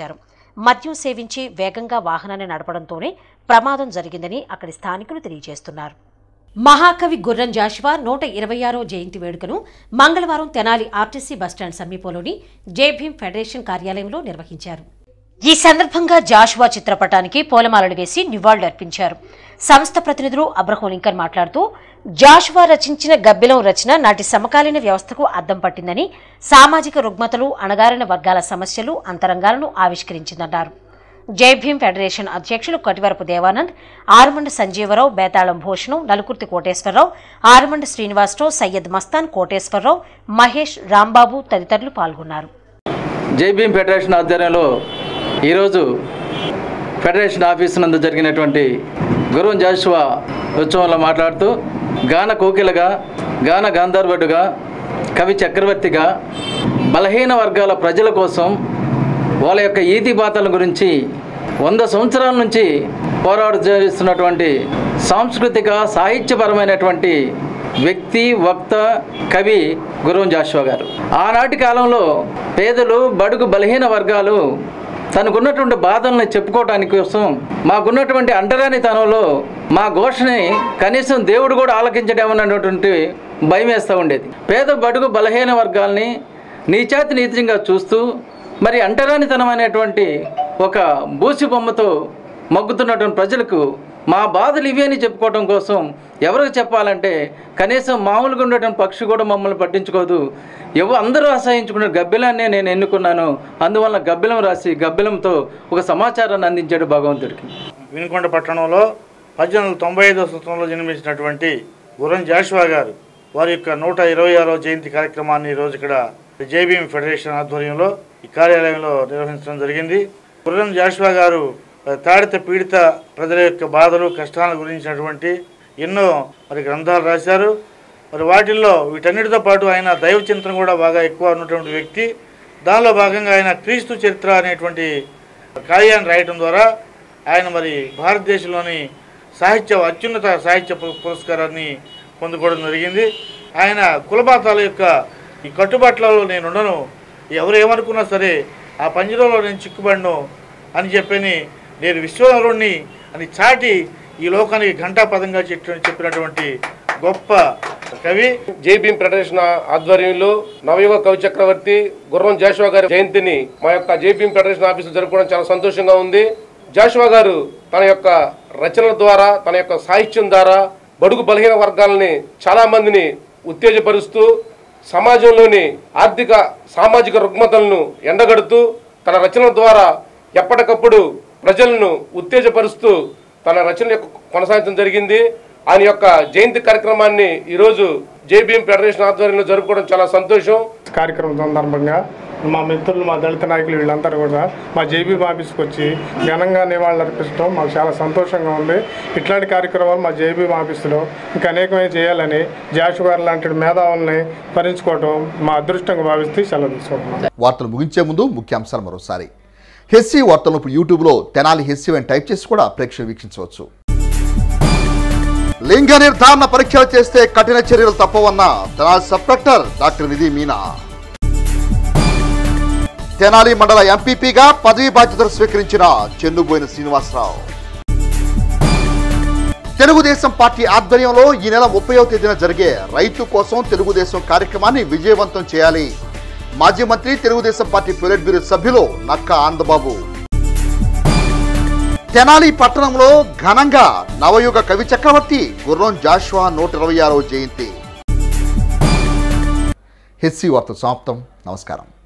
మద్యం సేవించి వేగంగా వాహనాన్ని నడపడంతోనే ప్రమాదం జరిగిందని అక్కడి స్థానికులు తెలియజేస్తున్నారు మహాకవి గుర్రం జాషువా నూట ఇరవై ఆరో జయంతి వేడుకను మంగళవారం తెనాలి ఆర్టీసీ బస్టాండ్ సమీపంలోని జేభీం ఫెడరేషన్ కార్యాలయంలో నిర్వహించారు ఈ సందర్భంగా జాషువా చిత్రపటానికి పూలమాలలు వేసి నివాళులర్పించారు సంస్థ ప్రతినిధులు అబ్రహం లింకన్ మాట్లాడుతూ జాషువా రచించిన గబ్బిలం రచన నాటి సమకాలీన వ్యవస్థకు అద్దం పట్టిందని సామాజిక రుగ్మతలు అణగారిన వర్గాల సమస్యలు అంతరంగాలను ఆవిష్కరించిందన్నారు జై భీమ్ ఫెడరేషన్ అధ్యక్షులు కటివరపు దేవానంద్ ఆరుమండ సంజీవరావు బేతాళం భూషణం నలుకుర్తి కోటేశ్వరరావు ఆరుమండ శ్రీనివాసరావు సయ్యద్ మస్తాన్ కోటేశ్వరరావు మహేష్ రాంబాబు తదితరులు పాల్గొన్నారు జై భీమ్ ఫెడరేషన్ ఆధ్వర్యంలో ఈరోజు ఫెడరేషన్ ఆఫీస్ నందు జరిగినటువంటి గురువు జాషువా ఉత్సవంలో మాట్లాడుతూ గాన కోకిలగా గాన గాంధర్వుడుగా కవి చక్రవర్తిగా బలహీన వర్గాల ప్రజల కోసం వాళ్ళ యొక్క ఈతి బాతల గురించి వంద సంవత్సరాల నుంచి పోరాడు చేస్తున్నటువంటి సాంస్కృతిక సాహిత్యపరమైనటువంటి వ్యక్తి వక్త కవి గురువు జాషువా గారు ఆనాటి కాలంలో పేదలు బడుగు బలహీన వర్గాలు తనకున్నటువంటి బాధల్ని చెప్పుకోవటానికి కోసం మాకున్నటువంటి అంటరానితనంలో మా ఘోషని కనీసం దేవుడు కూడా ఆలకించడేమన్నటువంటి భయం వేస్తూ ఉండేది పేద బడుగు బలహీన వర్గాల్ని నీచాతి నీతిగా చూస్తూ మరి అంటరానితనం అనేటువంటి ఒక బూసి బొమ్మతో మగ్గుతున్నటువంటి ప్రజలకు మా బాధలు ఇవి అని చెప్పుకోవడం కోసం ఎవరికి చెప్పాలంటే కనీసం మామూలుగా ఉండేటువంటి పక్షి కూడా మమ్మల్ని పట్టించుకోదు ఎవ అందరూ అసహించుకున్న గబ్బిలాన్నే నేను ఎన్నుకున్నాను అందువల్ల గబ్బిలం రాసి గబ్బిలంతో ఒక సమాచారాన్ని అందించాడు భగవంతుడికి వినుకొండ పట్టణంలో పద్దెనిమిది వందల తొంభై ఐదో సంవత్సరంలో జన్మించినటువంటి గురం జాషువా గారు వారి యొక్క నూట ఇరవై ఆరో జయంతి కార్యక్రమాన్ని ఈరోజు ఇక్కడ జేబీఎం ఫెడరేషన్ ఆధ్వర్యంలో ఈ కార్యాలయంలో నిర్వహించడం జరిగింది గుర్రం జాషువా గారు ఆ, తాడిత పీడిత ప్రజల యొక్క బాధలు కష్టాల గురించినటువంటి ఎన్నో మరి గ్రంథాలు రాశారు మరి వాటిల్లో వీటన్నిటితో పాటు ఆయన దైవ చింతన కూడా బాగా ఎక్కువ ఉన్నటువంటి వ్యక్తి దానిలో భాగంగా ఆయన క్రీస్తు చరిత్ర అనేటువంటి కార్యాన్ని రాయటం ద్వారా ఆయన మరి భారతదేశంలోని సాహిత్య అత్యున్నత సాహిత్య పు- పురస్కారాన్ని పొందుకోవడం జరిగింది ఆయన కులపాతాల యొక్క ఈ కట్టుబాట్లలో నేను ఉండను ఎవరు ఏమనుకున్నా సరే ఆ పంజరంలో నేను చిక్కుబడను అని చెప్పని నేను విశ్వనరుణ్ణి అని చాటి ఈ లోకానికి ఘంటాపదంగా చెప్పి చెప్పినటువంటి గొప్ప కవి జై భీమ్ ఫెడరేషన్ ఆధ్వర్యంలో నవయుగ కవి చక్రవర్తి గుర్రం జాషువా గారి జయంతిని మా యొక్క జై భీమ్ ఫెడరేషన్ ఆఫీసులో జరుపుకోవడం చాలా సంతోషంగా ఉంది జాషువా గారు తన యొక్క రచనల ద్వారా తన యొక్క సాహిత్యం ద్వారా బడుగు బలహీన వర్గాలని చాలా మందిని ఉత్తేజపరుస్తూ సమాజంలోని ఆర్థిక సామాజిక రుగ్మతలను ఎండగడుతూ తన రచనల ద్వారా ఎప్పటికప్పుడు ప్రజలను ఉత్తేజపరుస్తూ తన రచనలు యొక్క కొనసాగించడం జరిగింది ఆయన యొక్క జయంతి కార్యక్రమాన్ని ఈరోజు జేబీఎం ఫెడరేషన్ ఆధ్వర్యంలో జరుపుకోవడం చాలా సంతోషం కార్యక్రమం సందర్భంగా మా మిత్రులు మా దళిత నాయకులు వీళ్ళందరూ కూడా మా జేబీ ఆఫీస్కి వచ్చి ఘనంగా నివాళులు అర్పించడం మాకు చాలా సంతోషంగా ఉంది ఇట్లాంటి కార్యక్రమాలు మా జేబీ ఆఫీసులో ఇంకా అనేకమైన చేయాలని జాషు గారు లాంటి మేధావుల్ని భరించుకోవడం మా అదృష్టంగా భావిస్తే సెలవు తీసుకుంటున్నాం వార్తలు ముగించే ముందు ముఖ్యాంశాలు మరోసారి హెస్సీ వార్తలను ఇప్పుడు యూట్యూబ్లో తెనాలి హెస్సీ అని టైప్ చేసి కూడా ప్రేక్షకులు వీక్షించవచ్చు లింగ నిర్ధారణ పరీక్షలు చేస్తే కఠిన చర్యలు తప్పవన్న Tenali sub collector doctor Nidhi Meena Tenali మండల ఎంపీపీగా పదవీ బాధ్యతలు స్వీకరించిన చెన్నుబోయిన శ్రీనివాసరావు తెలుగుదేశం పార్టీ ఆధ్వర్యంలో ఈ నెల ముప్పైవ తేదీన జరిగే రైతు కోసం తెలుగుదేశం కార్యక్రమాన్ని విజయవంతం చేయాలి మాజీ మంత్రి తెలుగుదేశం పార్టీ పొలిట్ బ్యూరో సభ్యులు నక్క ఆనందబాబు తెనాలి పట్టణంలో ఘనంగా నవయుగ కవి చక్రవర్తి గుర్రం జాషువా నూట ఇరవై ఆరవ జయంతి హెచ్సి వార్త సమాప్తం నమస్కారం